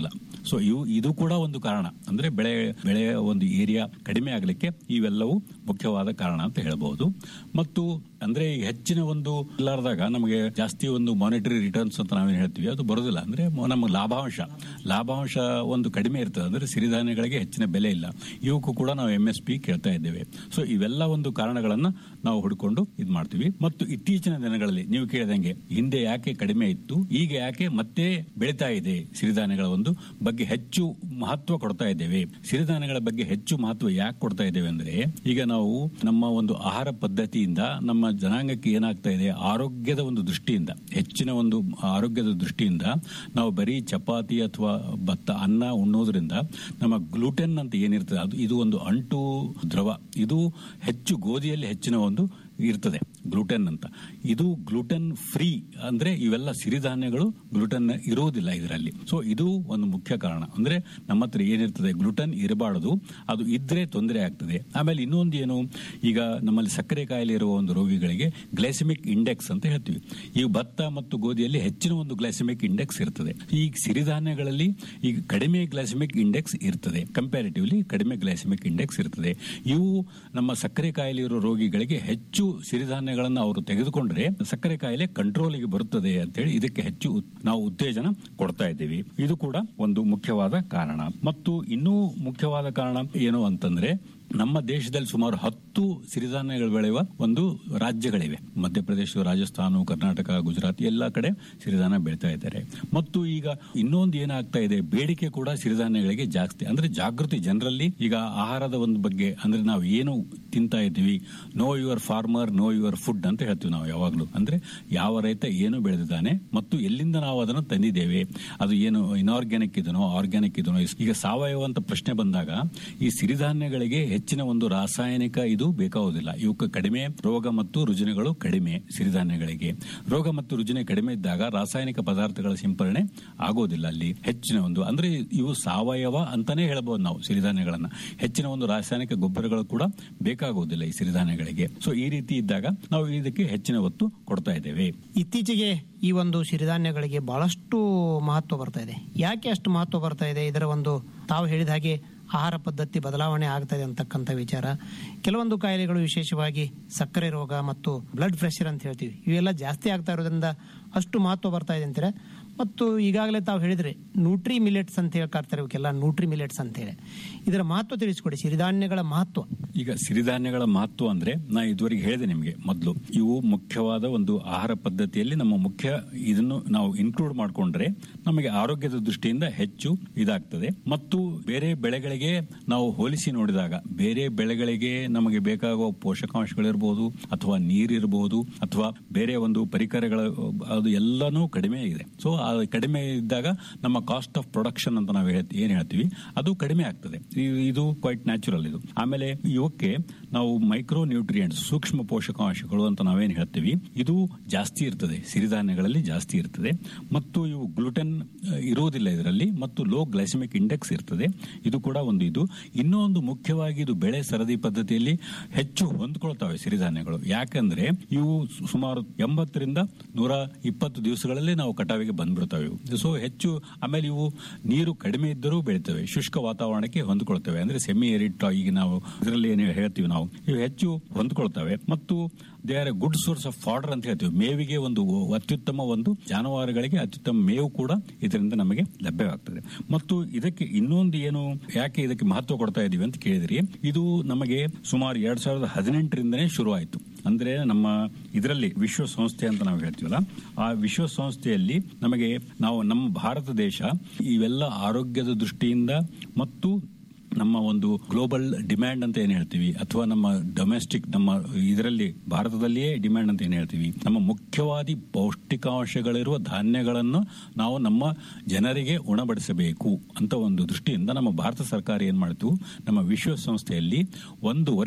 Speaker 4: ಸೊ ಇವು ಇದು ಕೂಡ ಒಂದು ಕಾರಣ ಅಂದ್ರೆ ಬೆಳೆ ಬೆಳೆಯ ಒಂದು ಏರಿಯಾ ಕಡಿಮೆ ಆಗಲಿಕ್ಕೆ ಇವೆಲ್ಲವೂ ಮುಖ್ಯವಾದ ಕಾರಣ ಅಂತ ಹೇಳಬಹುದು ಮತ್ತು ಅಂದ್ರೆ ಈ ಹೆಚ್ಚಿನ ಒಂದು ಇಲ್ಲಾರ್ದಾಗ ನಮಗೆ ಜಾಸ್ತಿ ಒಂದು ಮಾನಿಟರಿ ರಿಟರ್ನ್ಸ್ ಅಂತ ನಾವೇನು ಹೇಳ್ತೀವಿ ಅದು ಬರೋದಿಲ್ಲ ಅಂದ್ರೆ ಮ- ನಮ್ಮ ಲಾಭಾಂಶ ಲಾಭಾಂಶ ಒಂದು ಕಡಿಮೆ ಇರ್ತದೆ ಅಂದ್ರೆ ಸಿರಿಧಾನ್ಯಗಳಿಗೆ ಹೆಚ್ಚಿನ ಬೆಲೆ ಇಲ್ಲ ಇವಕ್ಕೂ ಕೂಡ ನಾವು ಎಂ ಎಸ್ ಪಿ ಕೇಳ್ತಾ ಇದ್ದೇವೆ ಸೊ ಇವೆಲ್ಲ ಒಂದು ಕಾರಣಗಳನ್ನ ನಾವು ಹುಡ್ಕೊಂಡು ಇದು ಮಾಡ್ತೀವಿ ಮತ್ತು ಇತ್ತೀಚಿನ ದಿನಗಳಲ್ಲಿ ನೀವು ಕೇಳಿದಂಗೆ ಹಿಂದೆ ಯಾಕೆ ಕಡಿಮೆ ಇತ್ತು ಈಗ ಯಾಕೆ ಮತ್ತೆ ಬೆಳೀತಾ ಇದೆ ಸಿರಿಧಾನ್ಯಗಳ ಒಂದು ಬಗ್ಗೆ ಹೆಚ್ಚು ಮಹತ್ವ ಕೊಡ್ತಾ ಇದ್ದೇವೆ ಸಿರಿಧಾನ್ಯಗಳ ಬಗ್ಗೆ ಹೆಚ್ಚು ಮಹತ್ವ ಯಾಕೆ ಕೊಡ್ತಾ ಇದ್ದೇವೆ ಅಂದ್ರೆ ಈಗ ನಾವು ನಮ್ಮ ಒಂದು ಆಹಾರ ಪದ್ಧತಿಯಿಂದ ನಮ್ಮ ಜನಾಂಗಕ್ಕೆ ಏನಾಗ್ತಾ ಇದೆ ಆರೋಗ್ಯದ ಒಂದು ದೃಷ್ಟಿಯಿಂದ ಹೆಚ್ಚಿನ ಒಂದು ಆರೋಗ್ಯದ ದೃಷ್ಟಿಯಿಂದ ನಾವು ಬರೀ ಚಪಾತಿ ಅಥವಾ ಭತ್ತ ಅನ್ನ ಉಣ್ಣೋದ್ರಿಂದ ನಮ್ಮ ಗ್ಲೂಟೆನ್ ಅಂತ ಏನಿರ್ತದೆ ಅದು ಇದು ಒಂದು ಅಂಟು ದ್ರವ ಇದು ಹೆಚ್ಚು ಗೋಧಿಯಲ್ಲಿ ಹೆಚ್ಚಿನ ಒಂದು ಇರ್ತದೆ ಗ್ಲೂಟೆನ್ ಅಂತ ಇದು ಗ್ಲೂಟೆನ್ ಫ್ರೀ ಅಂದ್ರೆ ಇವೆಲ್ಲ ಸಿರಿಧಾನ್ಯಗಳು ಗ್ಲೂಟೆನ್ ಇರುವುದಿಲ್ಲ ಇದರಲ್ಲಿ ಸೊ ಇದು ಒಂದು ಮುಖ್ಯ ಕಾರಣ ಅಂದ್ರೆ ನಮ್ಮ ಹತ್ರ ಏನಿರ್ತದೆ ಗ್ಲೂಟೆನ್ ಇರಬಾರದು ಅದು ಇದ್ರೆ ತೊಂದರೆ ಆಗ್ತದೆ ಆಮೇಲೆ ಇನ್ನೊಂದು ಏನು ಈಗ ನಮ್ಮಲ್ಲಿ ಸಕ್ಕರೆ ಕಾಯಿಲೆ ಇರುವ ಒಂದು ರೋಗಿಗಳಿಗೆ ಗ್ಲೈಸೆಮಿಕ್ ಇಂಡೆಕ್ಸ್ ಅಂತ ಹೇಳ್ತೀವಿ ಈ ಭತ್ತ ಮತ್ತು ಗೋಧಿಯಲ್ಲಿ ಹೆಚ್ಚಿನ ಒಂದು ಗ್ಲೈಸೆಮಿಕ್ ಇಂಡೆಕ್ಸ್ ಇರ್ತದೆ ಈ ಸಿರಿಧಾನ್ಯಗಳಲ್ಲಿ ಈಗ ಕಡಿಮೆ ಗ್ಲೈಸೆಮಿಕ್ ಇಂಡೆಕ್ಸ್ ಇರ್ತದೆ ಕಂಪ್ಯಾರಿಟಿವ್ಲಿ ಕಡಿಮೆ ಗ್ಲೈಸೆಮಿಕ್ ಇಂಡೆಕ್ಸ್ ಇರ್ತದೆ ಇವು ನಮ್ಮ ಸಕ್ಕರೆ ಕಾಯಿಲೆ ಇರೋ ರೋಗಿಗಳಿಗೆ ಹೆಚ್ಚು ಸಿರಿಧಾನ್ಯಗಳನ್ನು ಅವರು ತೆಗೆದುಕೊಂಡ್ರೆ ಸಕ್ಕರೆ ಕಾಯಿಲೆ ಕಂಟ್ರೋಲಿಗೆ ಬರುತ್ತದೆ ಅಂತೇಳಿ ಇದಕ್ಕೆ ಹೆಚ್ಚು ಉತ್- ನಾವು ಉತ್ತೇಜನ ಕೊಡ್ತಾ ಇದ್ದೀವಿ ಇದು ಕೂಡ ಒಂದು ಮುಖ್ಯವಾದ ಕಾರಣ ಮತ್ತು ಇನ್ನೂ ಮುಖ್ಯವಾದ ಕಾರಣ ಏನು ಅಂತಂದ್ರೆ ನಮ್ಮ ದೇಶದಲ್ಲಿ ಸುಮಾರು ಹತ್ತು ಸಿರಿಧಾನ್ಯಗಳು ಬೆಳೆಯುವ ಒಂದು ರಾಜ್ಯಗಳಿವೆ ಮಧ್ಯಪ್ರದೇಶ ರಾಜಸ್ಥಾನ ಕರ್ನಾಟಕ ಗುಜರಾತ್ ಎಲ್ಲ ಕಡೆ ಸಿರಿಧಾನ್ಯ ಬೆಳೀತಾ ಇದ್ದಾರೆ ಮತ್ತು ಈಗ ಇನ್ನೊಂದು ಏನಾಗ್ತಾ ಇದೆ ಬೇಡಿಕೆ ಕೂಡ ಸಿರಿಧಾನ್ಯಗಳಿಗೆ ಜಾಸ್ತಿ ಅಂದ್ರೆ ಜಾಗೃತಿ ಜನರಲ್ಲಿ ಈಗ ಆಹಾರದ ಒಂದು ಬಗ್ಗೆ ಅಂದ್ರೆ ನಾವು ಏನು ತಿಂತಾ ಇದ್ದೀವಿ know your farmer know your food ಅಂತ ಹೇಳ್ತೀವಿ ನಾವು ಯಾವಾಗಲೂ ಅಂದ್ರೆ ಯಾವ ರೈತ ಏನು ಬೆಳೆದಿದ್ದಾನೆ ಮತ್ತು ಎಲ್ಲಿಂದ ನಾವು ಅದನ್ನು ತಂದಿದ್ದೇವೆ ಅದು ಏನು ಇನಾರ್ಗ್ಯಾನಿಕ್ ಇದನೋ ಆರ್ಗ್ಯಾನಿಕ್ ಇದನೋ ಈಗ ಸಾವಯವ ಅಂತ ಪ್ರಶ್ನೆ ಬಂದಾಗ ಈ ಸಿರಿಧಾನ್ಯಗಳಿಗೆ ಹೆಚ್ಚಿನ ಒಂದು ರಾಸಾಯನಿಕ ಇದು ಬೇಕಾಗುವುದಿಲ್ಲ ಇವಕ್ಕೆ ಕಡಿಮೆ ರೋಗ ಮತ್ತು ರುಜಿನಗಳು ಕಡಿಮೆ ಸಿರಿಧಾನ್ಯಗಳಿಗೆ ರೋಗ ಮತ್ತು ರುಜಿನ ಕಡಿಮೆ ಇದ್ದಾಗ ರಾಸಾಯನಿಕ ಪದಾರ್ಥಗಳ ಸಿಂಪರಣೆ ಆಗೋದಿಲ್ಲ ಅಲ್ಲಿ ಹೆಚ್ಚಿನ ಒಂದು ಅಂದ್ರೆ ಇವು ಸಾವಯವ ಅಂತಾನೆ ಹೇಳ್ಬೋದು ನಾವು ಸಿರಿಧಾನ್ಯಗಳನ್ನ ಹೆಚ್ಚಿನ ಒಂದು ರಾಸಾಯನಿಕ ಗೊಬ್ಬರಗಳು ಕೂಡ ಬೇಕಾಗುವುದಿಲ್ಲ ಈ ಸಿರಿಧಾನ್ಯಗಳಿಗೆ ಸೊ ಈ ರೀತಿ ಇದ್ದಾಗ ನಾವು ಇದಕ್ಕೆ ಹೆಚ್ಚಿನ ಒತ್ತು ಕೊಡ್ತಾ ಇದ್ದೇವೆ
Speaker 3: ಇತ್ತೀಚೆಗೆ ಈ ಒಂದು ಸಿರಿಧಾನ್ಯಗಳಿಗೆ ಬಹಳಷ್ಟು ಮಹತ್ವ ಬರ್ತಾ ಇದೆ ಯಾಕೆ ಅಷ್ಟು ಮಹತ್ವ ಬರ್ತಾ ಇದೆ ಇದರ ಒಂದು ತಾವು ಹೇಳಿದ ಹಾಗೆ ಆಹಾರ ಪದ್ಧತಿ ಬದಲಾವಣೆ ಆಗ್ತಾ ಇದೆ ಅಂತಕ್ಕಂಥ ವಿಚಾರ ಕೆಲವೊಂದು ಕಾಯಿಲೆಗಳು ವಿಶೇಷವಾಗಿ ಸಕ್ಕರೆ ರೋಗ ಮತ್ತು ಬ್ಲಡ್ ಪ್ರೆಷರ್ ಅಂತ ಹೇಳ್ತೀವಿ ಇವೆಲ್ಲ ಜಾಸ್ತಿ ಆಗ್ತಾ ಇರೋದ್ರಿಂದ ಅಷ್ಟು ಮಹತ್ವ ಬರ್ತಾ ಇದೆ ಅಂತೀರಾ ಮತ್ತು ಈಗಾಗಲೇ ತಾವು ಹೇಳಿದ್ರೆ ನ್ಯೂಟ್ರಿ ಮಿಲೆಟ್ಸ್ ಅಂತ ಹೇಳಿ ಕರ್ತಾರೆ ಇವಕ್ಕೆಲ್ಲ ನ್ಯೂಟ್ರಿ ಮಿಲೆಟ್ಸ್ ಅಂತ ಹೇಳಿ ಇದರ ಮಹತ್ವ ತಿಳಿಸ್ಕೊಡಿ ಸಿರಿಧಾನ್ಯಗಳ ಮಹತ್ವ
Speaker 4: ಈಗ ಸಿರಿಧಾನ್ಯಗಳ ಮಹತ್ವ ಅಂದ್ರೆ ನಾ ಇದುವರೆಗೆ ಹೇಳಿದೆ ನಿಮಗೆ ಮೊದಲು ಇವು ಮುಖ್ಯವಾದ ಒಂದು ಆಹಾರ ಪದ್ಧತಿಯಲ್ಲಿ ನಮ್ಮ ಮುಖ್ಯ ಇದನ್ನು ನಾವು ಇನ್ಕ್ಲೂಡ್ ಮಾಡಿಕೊಂಡ್ರೆ ನಮಗೆ ಆರೋಗ್ಯದ ದೃಷ್ಟಿಯಿಂದ ಹೆಚ್ಚು ಇದಾಗ್ತದೆ ಮತ್ತು ಬೇರೆ ಬೆಳೆಗಳಿಗೆ ನಾವು ಹೋಲಿಸಿ ನೋಡಿದಾಗ ಬೇರೆ ಬೆಳೆಗಳಿಗೆ ನಮಗೆ ಬೇಕಾಗುವ ಪೋಷಕಾಂಶಗಳಿರ್ಬೋದು ಅಥವಾ ನೀರಿರಬಹುದು ಅಥವಾ ಬೇರೆ ಒಂದು ಪರಿಕರಗಳ ಅದು ಎಲ್ಲನೂ ಕಡಿಮೆ ಇದೆ ಸೊ ಆ ಕಡಿಮೆ ಇದ್ದಾಗ ನಮ್ಮ ಕಾಸ್ಟ್ ಆಫ್ ಪ್ರೊಡಕ್ಷನ್ ಅಂತ ನಾವು ಹೇಳ್ತೀವಿ ಏನ್ ಹೇಳ್ತೀವಿ ಅದು ಕಡಿಮೆ ಆಗ್ತದೆ ಇ- ಇದು ಕ್ವೈಟ್ ನ್ಯಾಚುರಲ್ ಇದು ಆಮೇಲೆ ಇವಕ್ಕೆ ನಾವು ಮೈಕ್ರೋ ನ್ಯೂಟ್ರಿಯೆಂಟ್ಸ್ ಸೂಕ್ಷ್ಮ ಪೋಷಕಾಂಶಗಳು ಅಂತ ನಾವೇನ್ ಹೇಳ್ತೀವಿ ಇದು ಜಾಸ್ತಿ ಇರ್ತದೆ ಸಿರಿಧಾನ್ಯಗಳಲ್ಲಿ ಜಾಸ್ತಿ ಇರ್ತದೆ ಮತ್ತು ಇವು ಗ್ಲುಟೆನ್ ಇರುವುದಿಲ್ಲ ಇದರಲ್ಲಿ ಮತ್ತು ಲೋ ಗ್ಲೈಸಮಿಕ್ ಇಂಡೆಕ್ಸ್ ಇರ್ತದೆ ಇದು ಕೂಡ ಒಂದು ಇದು ಇನ್ನೊಂದು ಮುಖ್ಯವಾಗಿ ಇದು ಬೆಳೆ ಸರದಿ ಪದ್ಧತಿಯಲ್ಲಿ ಹೆಚ್ಚು ಹೊಂದ್ಕೊಳ್ತವೆ ಸಿರಿಧಾನ್ಯಗಳು ಯಾಕಂದ್ರೆ ಇವು ಸು- ಸುಮಾರು ಎಂಬತ್ತರಿಂದ ನೂರ ಇಪ್ಪತ್ತು ದಿವಸಗಳಲ್ಲಿ ನಾವು ಕಟಾವಿಗೆ ಬಂದ್ಬಿಡ್ತವೆ ಇವು ಸೊ ಹೆಚ್ಚು ಆಮೇಲೆ ಇವು ನೀರು ಕಡಿಮೆ ಇದ್ದರೂ ಬೆಳಿತವೆ ಶುಷ್ಕ ವಾತಾವರಣಕ್ಕೆ ಹೊಂದ್ಕೊಳ್ತವೆ ಅಂದ್ರೆ ಸೆಮಿ ಎರಿಟ್ ಈಗ ನಾವು ಇದರಲ್ಲಿ ಏನು ಹೇಳ್ತೀವಿ ನಾವು ಇವು ಹೆಚ್ಚು ಹೊಂದ್ಕೊಳ್ತವೆ ಮತ್ತು they are a good source of fodder ಅಂತ ಹೇಳ್ತೀವಿ ಮೇವಿಗೆ ಒಂದು ಅತ್ಯುತ್ತಮ ಒಂದು ಜಾನುವಾರುಗಳಿಗೆ ಅತ್ಯುತ್ತಮ ಮೇವು ಕೂಡ ಇದರಿಂದ ನಮಗೆ ಲಭ್ಯವಾಗ್ತದೆ ಮತ್ತು ಇದಕ್ಕೆ ಇನ್ನೊಂದು ಏನು ಯಾಕೆ ಇದಕ್ಕೆ ಮಹತ್ವ ಕೊಡ್ತಾ ಇದೀವಿ ಅಂತ ಕೇಳಿದ್ರಿ ಇದು ನಮಗೆ ಸುಮಾರು ಎರಡ್ ಸಾವಿರದ ಹದಿನೆಂಟರಿಂದನೇ ಶುರುವಾಯಿತು ಅಂದ್ರೆ ನಮ್ಮ ಇದರಲ್ಲಿ ವಿಶ್ವಸಂಸ್ಥೆ ಅಂತ ನಾವು ಹೇಳ್ತೀವಲ್ಲ ಆ ವಿಶ್ವಸಂಸ್ಥೆಯಲ್ಲಿ ನಮಗೆ ನಾವು ನಮ್ಮ ಭಾರತ ದೇಶ ಇವೆಲ್ಲ ಆರೋಗ್ಯದ ದೃಷ್ಟಿಯಿಂದ ಮತ್ತು ನಮ್ಮ ಒಂದು ಗ್ಲೋಬಲ್ ಡಿಮ್ಯಾಂಡ್ ಅಂತ ಏನ್ ಹೇಳ್ತೀವಿ ಅಥವಾ ನಮ್ಮ ಡೊಮೆಸ್ಟಿಕ್ ನಮ್ಮ ಇದರಲ್ಲಿ ಭಾರತದಲ್ಲಿಯೇ ಡಿಮ್ಯಾಂಡ್ ಅಂತ ಏನ್ ಹೇಳ್ತೀವಿ ನಮ್ಮ ಮುಖ್ಯವಾದಿ ಪೌಷ್ಟಿಕಾಂಶಗಳಿರುವ ಧಾನ್ಯಗಳನ್ನು ನಾವು ನಮ್ಮ ಜನರಿಗೆ ಉಣಬಡಿಸಬೇಕು ಅಂತ ಒಂದು ದೃಷ್ಟಿಯಿಂದ ನಮ್ಮ ಭಾರತ ಸರ್ಕಾರ ಏನ್ ಮಾಡ್ತು ನಮ್ಮ ವಿಶ್ವಸಂಸ್ಥೆಯಲ್ಲಿ ಒಂದು ವರ್ಷ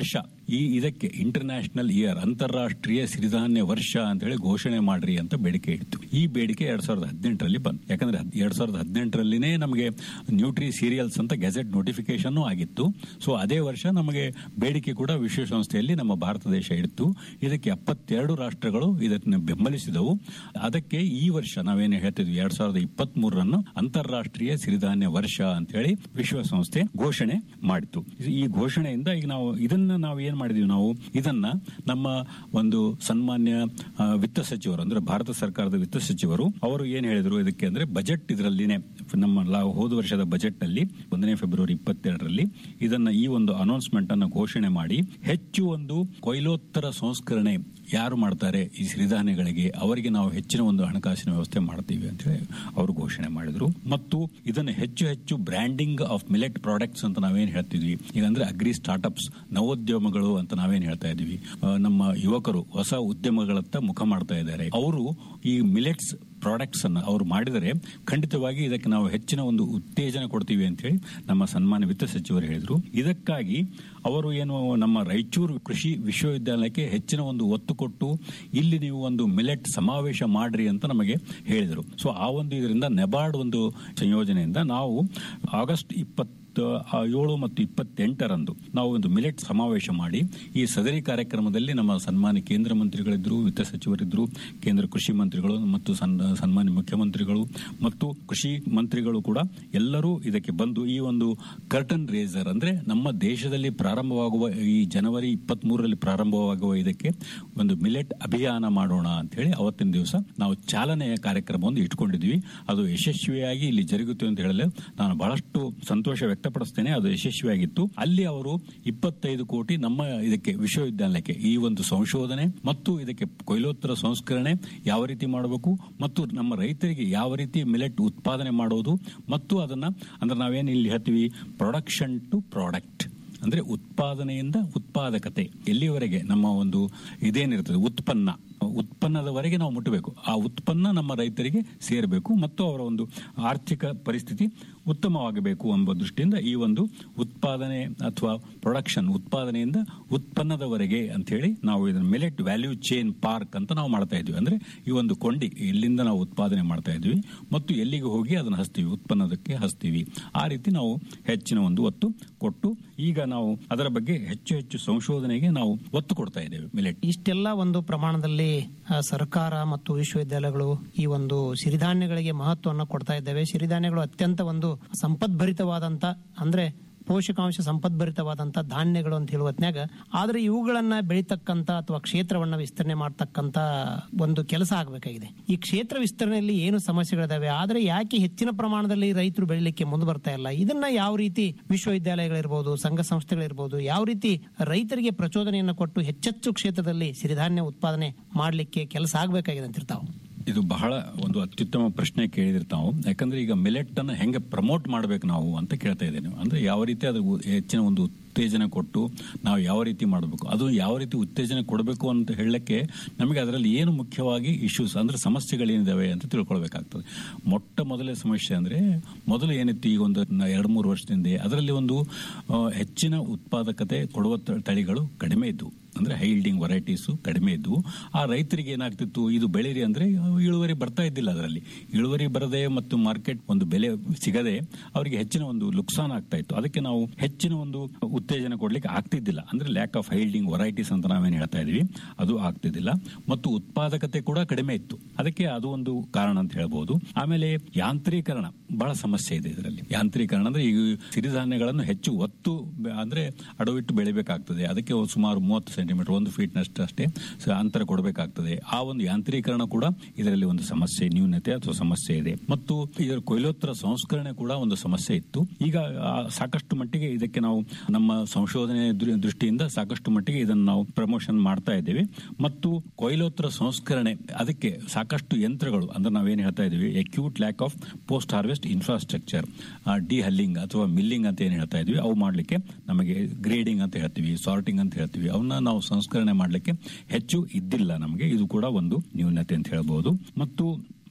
Speaker 4: ಈ ಇದಕ್ಕೆ ಇಂಟರ್ನ್ಯಾಷನಲ್ ಇಯರ್ ಅಂತಾರಾಷ್ಟ್ರೀಯ ಸಿರಿಧಾನ್ಯ ವರ್ಷ ಅಂತ ಹೇಳಿ ಘೋಷಣೆ ಮಾಡ್ರಿ ಅಂತ ಬೇಡಿಕೆ ಇತ್ತು ಈ ಬೇಡಿಕೆ ಎರಡ್ ಸಾವಿರದ ಹದಿನೆಂಟರಲ್ಲಿ ಬಂತು ಯಾಕಂದ್ರೆ ಹದ್- ಎರಡ್ ಸಾವಿರದ ಹದಿನೆಂಟರಲ್ಲಿನೇ ನಮಗೆ ನ್ಯೂಟ್ರಿ ಸೀರಿಯಲ್ಸ್ ಅಂತ ಗೆಜೆಟ್ ನೋಟಿಫಿಕೇಶನ್ ಆಗಿತ್ತು ಸೊ ಅದೇ ವರ್ಷ ನಮಗೆ ಬೇಡಿಕೆ ಕೂಡ ವಿಶ್ವಸಂಸ್ಥೆಯಲ್ಲಿ ನಮ್ಮ ಭಾರತ ದೇಶ ಇತ್ತು ಇದಕ್ಕೆ ಎಪ್ಪತ್ತೆರಡು ರಾಷ್ಟ್ರಗಳು ಇದನ್ನು ಬೆಂಬಲಿಸಿದವು ಅದಕ್ಕೆ ಈ ವರ್ಷ ನಾವೇನು ಹೇಳ್ತಿದ್ವಿ ಎರಡ್ ಸಾವಿರದ ಇಪ್ಪತ್ತ್ ಮೂರನ್ನು ಅಂತಾರಾಷ್ಟ್ರೀಯ ಸಿರಿಧಾನ್ಯ ವರ್ಷ ಅಂತ ಹೇಳಿ ವಿಶ್ವಸಂಸ್ಥೆ ಘೋಷಣೆ ಮಾಡಿತು ಈ ಘೋಷಣೆಯಿಂದ ಈಗ ನಾವು ಇದನ್ನ ನಾವು ಏನ್ ಮಾಡಿದೀವಿ ನಾವು ಇದನ್ನ ನಮ್ಮ ಒಂದು ಸನ್ಮಾನ್ಯ ಆ, ವಿತ್ತ ಸಚಿವರು ಅಂದ್ರೆ ಭಾರತ ಸರ್ಕಾರದ ವಿತ್ತ ಸಚಿವರು ಅವರು ಏನ್ ಹೇಳಿದ್ರು ಇದಕ್ಕೆ ಅಂದ್ರೆ ಬಜೆಟ್ ಇದರಲ್ಲಿನೇ ನಮ್ಮ ಲಾ- ಹೋದ ವರ್ಷದ ಬಜೆಟ್ ನಲ್ಲಿ ಒಂದನೇ ಫೆಬ್ರವರಿ ಇಪ್ಪತ್ತೆರಡರಲ್ಲಿ ಇದನ್ನ ಈ ಒಂದು ಅನೌನ್ಸ್ಮೆಂಟ್ ಅನ್ನು ಘೋಷಣೆ ಮಾಡಿ ಹೆಚ್ಚು ಒಂದು ಕೊಯ್ಲೋತ್ತರ ಸಂಸ್ಕರಣೆ ಯಾರು ಮಾಡ್ತಾರೆ ಈ ಸಿರಿಧಾನ್ಯಗಳಿಗೆ ಅವರಿಗೆ ನಾವು ಹೆಚ್ಚಿನ ಒಂದು ಹಣಕಾಸಿನ ವ್ಯವಸ್ಥೆ ಮಾಡ್ತೀವಿ ಅಂತ ಹೇಳಿ ಅವರು ಘೋಷಣೆ ಮಾಡಿದ್ರು ಮತ್ತು ಇದನ್ನು ಹೆಚ್ಚು ಹೆಚ್ಚು ಬ್ರ್ಯಾಂಡಿಂಗ್ ಆಫ್ ಮಿಲೆಟ್ ಪ್ರಾಡಕ್ಟ್ಸ್ ಅಂತ ನಾವೇನ್ ಹೇಳ್ತಿದ್ವಿ ಈಗ ಅಂದ್ರೆ ಅಗ್ರಿ ಸ್ಟಾರ್ಟ್ಅಪ್ಸ್ ನವೋದ್ಯಮಗಳು ಅಂತ ನಾವೇನ್ ಹೇಳ್ತಾ ಇದೀವಿ ಆ, ನಮ್ಮ ಯುವಕರು ಹೊಸ ಉದ್ಯಮಗಳತ್ತ ಮುಖ ಮಾಡ್ತಾ ಇದ್ದಾರೆ ಅವರು ಈ ಮಿಲೆಟ್ಸ್ ಪ್ರಾಡಕ್ಟ್ಸ್ ಅನ್ನು ಅವರು ಮಾಡಿದರೆ ಖಂಡಿತವಾಗಿ ಇದಕ್ಕೆ ನಾವು ಹೆಚ್ಚಿನ ಒಂದು ಉತ್ತೇಜನ ಕೊಡ್ತೀವಿ ಅಂತ ಹೇಳಿ ನಮ್ಮ ಸನ್ಮಾನ್ಯ ವಿತ್ತ ಸಚಿವರು ಹೇಳಿದ್ರು ಇದಕ್ಕಾಗಿ ಅವರು ಏನು ನಮ್ಮ ರಾಯಚೂರು ಕೃಷಿ ವಿಶ್ವವಿದ್ಯಾಲಯಕ್ಕೆ ಹೆಚ್ಚಿನ ಒಂದು ಒತ್ತು ಕೊಟ್ಟು ಇಲ್ಲಿ ನೀವು ಒಂದು ಮಿಲೆಟ್ ಸಮಾವೇಶ ಮಾಡ್ರಿ ಅಂತ ನಮಗೆ ಹೇಳಿದರು ಸೊ ಆ ಒಂದು ಇದರಿಂದ ನೆಬಾರ್ಡ್ ಒಂದು ಸಂಯೋಜನೆಯಿಂದ ನಾವು ಆಗಸ್ಟ್ ಇಪ್ಪತ್ತು ಆ, ಏಳು ಮತ್ತು ಇಪ್ಪತ್ತೆಂಟರಂದು ನಾವು ಒಂದು ಮಿಲೆಟ್ ಸಮಾವೇಶ ಮಾಡಿ ಈ ಸದರಿ ಕಾರ್ಯಕ್ರಮದಲ್ಲಿ ನಮ್ಮ ಸನ್ಮಾನ್ಯ ಕೇಂದ್ರ ಮಂತ್ರಿಗಳಿದ್ರು ವಿತ್ತ ಸಚಿವರಿದ್ರು ಕೇಂದ್ರ ಕೃಷಿ ಮಂತ್ರಿಗಳು ಮತ್ತು ಸನ್- ಸನ್ಮಾನ್ಯ ಮುಖ್ಯಮಂತ್ರಿಗಳು ಮತ್ತು ಕೃಷಿ ಮಂತ್ರಿಗಳು ಕೂಡ ಎಲ್ಲರೂ ಇದಕ್ಕೆ ಬಂದು ಈ ಒಂದು ಕರ್ಟನ್ ರೇಸರ್ ಅಂದ್ರೆ ನಮ್ಮ ದೇಶದಲ್ಲಿ ಪ್ರಾರಂಭವಾಗುವ ಈ ಜನವರಿ ಇಪ್ಪತ್ತ್ ಮೂರರಲ್ಲಿ ಪ್ರಾರಂಭವಾಗುವ ಇದಕ್ಕೆ ಒಂದು ಮಿಲೆಟ್ ಅಭಿಯಾನ ಮಾಡೋಣ ಅಂತ ಹೇಳಿ ಅವತ್ತಿನ ದಿವಸ ನಾವು ಚಾಲನೆಯ ಕಾರ್ಯಕ್ರಮವನ್ನು ಇಟ್ಕೊಂಡಿದ್ವಿ ಅದು ಯಶಸ್ವಿಯಾಗಿ ಇಲ್ಲಿ ಜರುಗಿತು ಅಂತ ಹೇಳಲು ನಾನು ಬಹಳಷ್ಟು ಸಂತೋಷ ವ್ಯಕ್ತಪಡಿಸ್ತೇನೆ ಅದು ಯಶಸ್ವಿಯಾಗಿತ್ತು ಅಲ್ಲಿ ಅವರು ಇಪ್ಪತ್ತೈದು ಕೋಟಿ ನಮ್ಮ ಇದಕ್ಕೆ ವಿಶ್ವವಿದ್ಯಾಲಯಕ್ಕೆ ಈ ಒಂದು ಸಂಶೋಧನೆ ಮತ್ತು ಇದಕ್ಕೆ ಕೊಯ್ಲೋತ್ತರ ಸಂಸ್ಕರಣೆ ಯಾವ ರೀತಿ ಮಾಡಬೇಕು ಮತ್ತು ನಮ್ಮ ರೈತರಿಗೆ ಯಾವ ರೀತಿ ಮಿಲೆಟ್ ಉತ್ಪಾದನೆ ಮಾಡೋದು ಮತ್ತು ಅದನ್ನ ಅಂದ್ರೆ ನಾವೇನು ಇಲ್ಲಿ ಹೇಳ್ತೀವಿ ಪ್ರೊಡಕ್ಷನ್ ಟು ಪ್ರಾಡಕ್ಟ್ ಅಂದ್ರೆ ಉತ್ಪಾದನೆಯಿಂದ ಉತ್ಪಾದಕತೆ ಎಲ್ಲಿವರೆಗೆ ನಮ್ಮ ಒಂದು ಇದೇನಿರ್ತದೆ ಉತ್ಪನ್ನ ಉತ್ಪನ್ನದವರೆಗೆ ನಾವು ಮುಟ್ಟಬೇಕು ಆ ಉತ್ಪನ್ನ ನಮ್ಮ ರೈತರಿಗೆ ಸೇರಬೇಕು ಮತ್ತು ಅವರ ಒಂದು ಆರ್ಥಿಕ ಪರಿಸ್ಥಿತಿ ಉತ್ತಮವಾಗಬೇಕು ಎಂಬ ದೃಷ್ಟಿಯಿಂದ ಈ ಒಂದು ಉತ್ಪಾದನೆ ಅಥವಾ ಪ್ರೊಡಕ್ಷನ್ ಉತ್ಪಾದನೆಯಿಂದ ಉತ್ಪನ್ನದವರೆಗೆ ಅಂತ ಹೇಳಿ ನಾವು ಇದನ್ನ ಮಿಲೆಟ್ ವ್ಯಾಲ್ಯೂ ಚೈನ್ ಪಾರ್ಕ್ ಅಂತ ನಾವು ಮಾಡ್ತಾ ಇದ್ವಿ ಅಂದ್ರೆ ಈ ಒಂದು ಕೊಂಡಿ ಎಲ್ಲಿಂದ ನಾವು ಉತ್ಪಾದನೆ ಮಾಡ್ತಾ ಇದ್ವಿ ಮತ್ತು ಎಲ್ಲಿಗೆ ಹೋಗಿ ಅದನ್ನು ಹಚ್ತೀವಿ ಉತ್ಪನ್ನದಕ್ಕೆ ಹಚ್ತೀವಿ ಆ ರೀತಿ ನಾವು ಹೆಚ್ಚಿನ ಒಂದು ಒತ್ತು ಕೊಟ್ಟು ಈಗ ನಾವು ಅದರ ಬಗ್ಗೆ ಹೆಚ್ಚು ಹೆಚ್ಚು ಸಂಶೋಧನೆಗೆ ನಾವು ಒತ್ತು ಕೊಡ್ತಾ ಇದ್ದೇವೆ ಮಿಲೆಟ್
Speaker 3: ಇಷ್ಟೆಲ್ಲ ಒಂದು ಪ್ರಮಾಣದಲ್ಲಿ ಆ, ಸರ್ಕಾರ ಮತ್ತು ವಿಶ್ವವಿದ್ಯಾಲಯಗಳು ಈ ಒಂದು ಸಿರಿಧಾನ್ಯಗಳಿಗೆ ಮಹತ್ವವನ್ನು ಕೊಡ್ತಾ ಇದ್ದೇವೆ ಸಿರಿಧಾನ್ಯಗಳು ಅತ್ಯಂತ ಒಂದು ಸಂಪದ್ಭರಿತವಾದಂತ ಅಂದ್ರೆ ಪೋಷಕಾಂಶ ಸಂಪದ್ಭರಿತವಾದಂತ ಧಾನ್ಯಗಳು ಅಂತ ಹೇಳುವ ಹೊತ್ನ್ಯಾಗ ಆದ್ರೆ ಇವುಗಳನ್ನ ಬೆಳಿತಕ್ಕಂತ ಅಥವಾ ಕ್ಷೇತ್ರವನ್ನ ವಿಸ್ತರಣೆ ಮಾಡ್ತಕ್ಕಂತ ಒಂದು ಕೆಲಸ ಆಗಬೇಕಾಗಿದೆ ಈ ಕ್ಷೇತ್ರ ವಿಸ್ತರಣೆಯಲ್ಲಿ ಏನು ಸಮಸ್ಯೆಗಳಿದಾವೆ ಆದ್ರೆ ಯಾಕೆ ಹೆಚ್ಚಿನ ಪ್ರಮಾಣದಲ್ಲಿ ರೈತರು ಬೆಳಿಲಿಕ್ಕೆ ಮುಂದೆ ಬರ್ತಾ ಇಲ್ಲ ಇದನ್ನ ಯಾವ ರೀತಿ ವಿಶ್ವವಿದ್ಯಾಲಯಗಳಿರ್ಬೋದು ಸಂಘ ಸಂಸ್ಥೆಗಳಿರ್ಬೋದು ಯಾವ ರೀತಿ ರೈತರಿಗೆ ಪ್ರಚೋದನೆಯನ್ನು ಕೊಟ್ಟು ಹೆಚ್ಚೆಚ್ಚು ಕ್ಷೇತ್ರದಲ್ಲಿ ಸಿರಿಧಾನ್ಯ ಉತ್ಪಾದನೆ ಮಾಡಲಿಕ್ಕೆ ಕೆಲಸ ಆಗಬೇಕಾಗಿದೆ ಅಂತಿರ್ತಾವ
Speaker 4: ಇದು ಬಹಳ ಒಂದು ಅತ್ಯುತ್ತಮ ಪ್ರಶ್ನೆ ಕೇಳಿದ್ರಿ ತಾವು ಯಾಕಂದ್ರೆ ಈಗ ಮಿಲೆಟ್ ಅನ್ನ ಹೆಂಗೆ ಪ್ರಮೋಟ್ ಮಾಡ್ಬೇಕು ನಾವು ಅಂತ ಕೇಳ್ತಾ ಇದ್ದೇನೆ ಅಂದ್ರೆ ಯಾವ ರೀತಿ ಅದು ಹೆಚ್ಚಿನ ಒಂದು ಉತ್ತೇಜನ ಕೊಟ್ಟು ನಾವು ಯಾವ ರೀತಿ ಮಾಡಬೇಕು ಅದು ಯಾವ ರೀತಿ ಉತ್ತೇಜನ ಕೊಡಬೇಕು ಅಂತ ಹೇಳಕ್ಕೆ ನಮಗೆ ಅದರಲ್ಲಿ ಏನು ಮುಖ್ಯವಾಗಿ ಇಶ್ಯೂಸ್ ಅಂದ್ರೆ ಸಮಸ್ಯೆಗಳೇನಿದಾವೆ ಅಂತ ತಿಳ್ಕೊಳ್ಬೇಕಾಗ್ತದೆ ಮೊಟ್ಟ ಮೊದಲೇ ಸಮಸ್ಯೆ ಅಂದ್ರೆ ಮೊದಲು ಏನಿತ್ತು ಈಗ ಒಂದು ನ- ಎರಡು ಮೂರು ವರ್ಷದಿಂದ ಅದರಲ್ಲಿ ಒಂದು ಆ, ಹೆಚ್ಚಿನ ಉತ್ಪಾದಕತೆ ಕೊಡುವ ತ- ತಳಿಗಳು ಕಡಿಮೆ ಇದ್ದವು ಅಂದ್ರೆ ಹೈ ಇಲ್ಡಿಂಗ್ ವೆರೈಟೀಸು ಕಡಿಮೆ ಇದ್ವು ಆ ರೈತರಿಗೆ ಏನಾಗ್ತಿತ್ತು ಇದು ಬೆಳೀರಿ ಅಂದ್ರೆ ಇಳುವರಿ ಬರ್ತಾ ಇದ್ದಿಲ್ಲ ಅದರಲ್ಲಿ ಇಳುವರಿ ಬರದೆ ಮತ್ತು ಮಾರ್ಕೆಟ್ ಒಂದು ಬೆಲೆ ಸಿಗದೆ ಅವರಿಗೆ ಹೆಚ್ಚಿನ ಒಂದು ಲುಕ್ಸಾನ್ ಆಗ್ತಾ ಇತ್ತು ಅದಕ್ಕೆ ನಾವು ಹೆಚ್ಚಿನ ಒಂದು ಉತ್ತೇಜನ ಕೊಡ್ಲಿಕ್ಕೆ ಆಗ್ತಿದ್ದಿಲ್ಲ ಅಂದ್ರೆ lack of high yielding varieties ಅಂತ ನಾವೇನು ಹೇಳ್ತಾ ಇದೀವಿ ಅದು ಆಗ್ತಿದ್ದಿಲ್ಲ ಮತ್ತು ಉತ್ಪಾದಕತೆ ಕೂಡ ಕಡಿಮೆ ಇತ್ತು ಅದಕ್ಕೆ ಅದು ಒಂದು ಕಾರಣ ಅಂತ ಹೇಳ್ಬೋದು ಆಮೇಲೆ ಯಾಂತ್ರೀಕರಣ ಬಹಳ ಸಮಸ್ಯೆ ಇದೆ ಇದರಲ್ಲಿ ಯಾಂತ್ರೀಕರಣ ಅಂದ್ರೆ ಈ ಸಿರಿಧಾನ್ಯಗಳನ್ನು ಹೆಚ್ಚು ಒತ್ತು ಬೆ- ಅಂದ್ರೆ ಅಡವಿಟ್ಟು ಬೆಳಿಬೇಕಾಗ್ತದೆ ಅದಕ್ಕೆ ಒಂದು ಸುಮಾರು ಮೂವತ್ತು ಸೆಂಟಿಮೀಟರ್ ಒಂದು ಫೀಟ್ನಷ್ಟು ಅಷ್ಟೇ ಸ- ಅಂತರ ಕೊಡಬೇಕಾಗ್ತದೆ ಆ ಒಂದು ಯಾಂತ್ರೀಕರಣ ಕೂಡ ಇದರಲ್ಲಿ ಒಂದು ಸಮಸ್ಯೆ ನ್ಯೂನತೆ ಅಥವಾ ಸಮಸ್ಯೆ ಇದೆ ಮತ್ತು ಇದರ ಕೊಯ್ಲೋತ್ತರ ಸಂಸ್ಕರಣೆ ಕೂಡ ಒಂದು ಸಮಸ್ಯೆ ಇತ್ತು ಈಗ ಆ, ಸಾಕಷ್ಟು ಮಟ್ಟಿಗೆ ಇದಕ್ಕೆ ನಾವು ನಮ್ಮ ಸಂಶೋಧನೆ ದೃ- ದೃಷ್ಟಿಯಿಂದ ಸಾಕಷ್ಟು ಮಟ್ಟಿಗೆ ಇದನ್ನು ನಾವು ಪ್ರಮೋಷನ್ ಮಾಡ್ತಾ ಇದ್ದೇವೆ ಮತ್ತು ಕೊಯ್ಲೋತ್ತರ ಸಂಸ್ಕರಣೆ ಅದಕ್ಕೆ ಸಾಕಷ್ಟು ಯಂತ್ರಗಳು ಅಂದ್ರೆ ನಾವೇನು ಹೇಳ್ತಾ ಇದೀವಿ acute lack of post harvest infrastructure dehulling ಅಥವಾ ಮಿಲ್ಲಿಂಗ್ ಅಂತ ಏನು ಹೇಳ್ತಾ ಇದೀವಿ ಅವು ಮಾಡಲಿಕ್ಕೆ ನಮಗೆ ಗ್ರೇಡಿಂಗ್ ಅಂತ ಹೇಳ್ತೀವಿ ಸಾರ್ಟಿಂಗ್ ಅಂತ ಹೇಳ್ತೀವಿ ಅವನ್ನ ನಾವು ಸಂಸ್ಕರಣೆ ಮಾಡಲಿಕ್ಕೆ ಹೆಚ್ಚು ಇದ್ದಿಲ್ಲ ನಮಗೆ ಇದು ಕೂಡ ಒಂದು ನ್ಯೂನತೆ ಅಂತ ಹೇಳ್ಬೋದು ಮತ್ತು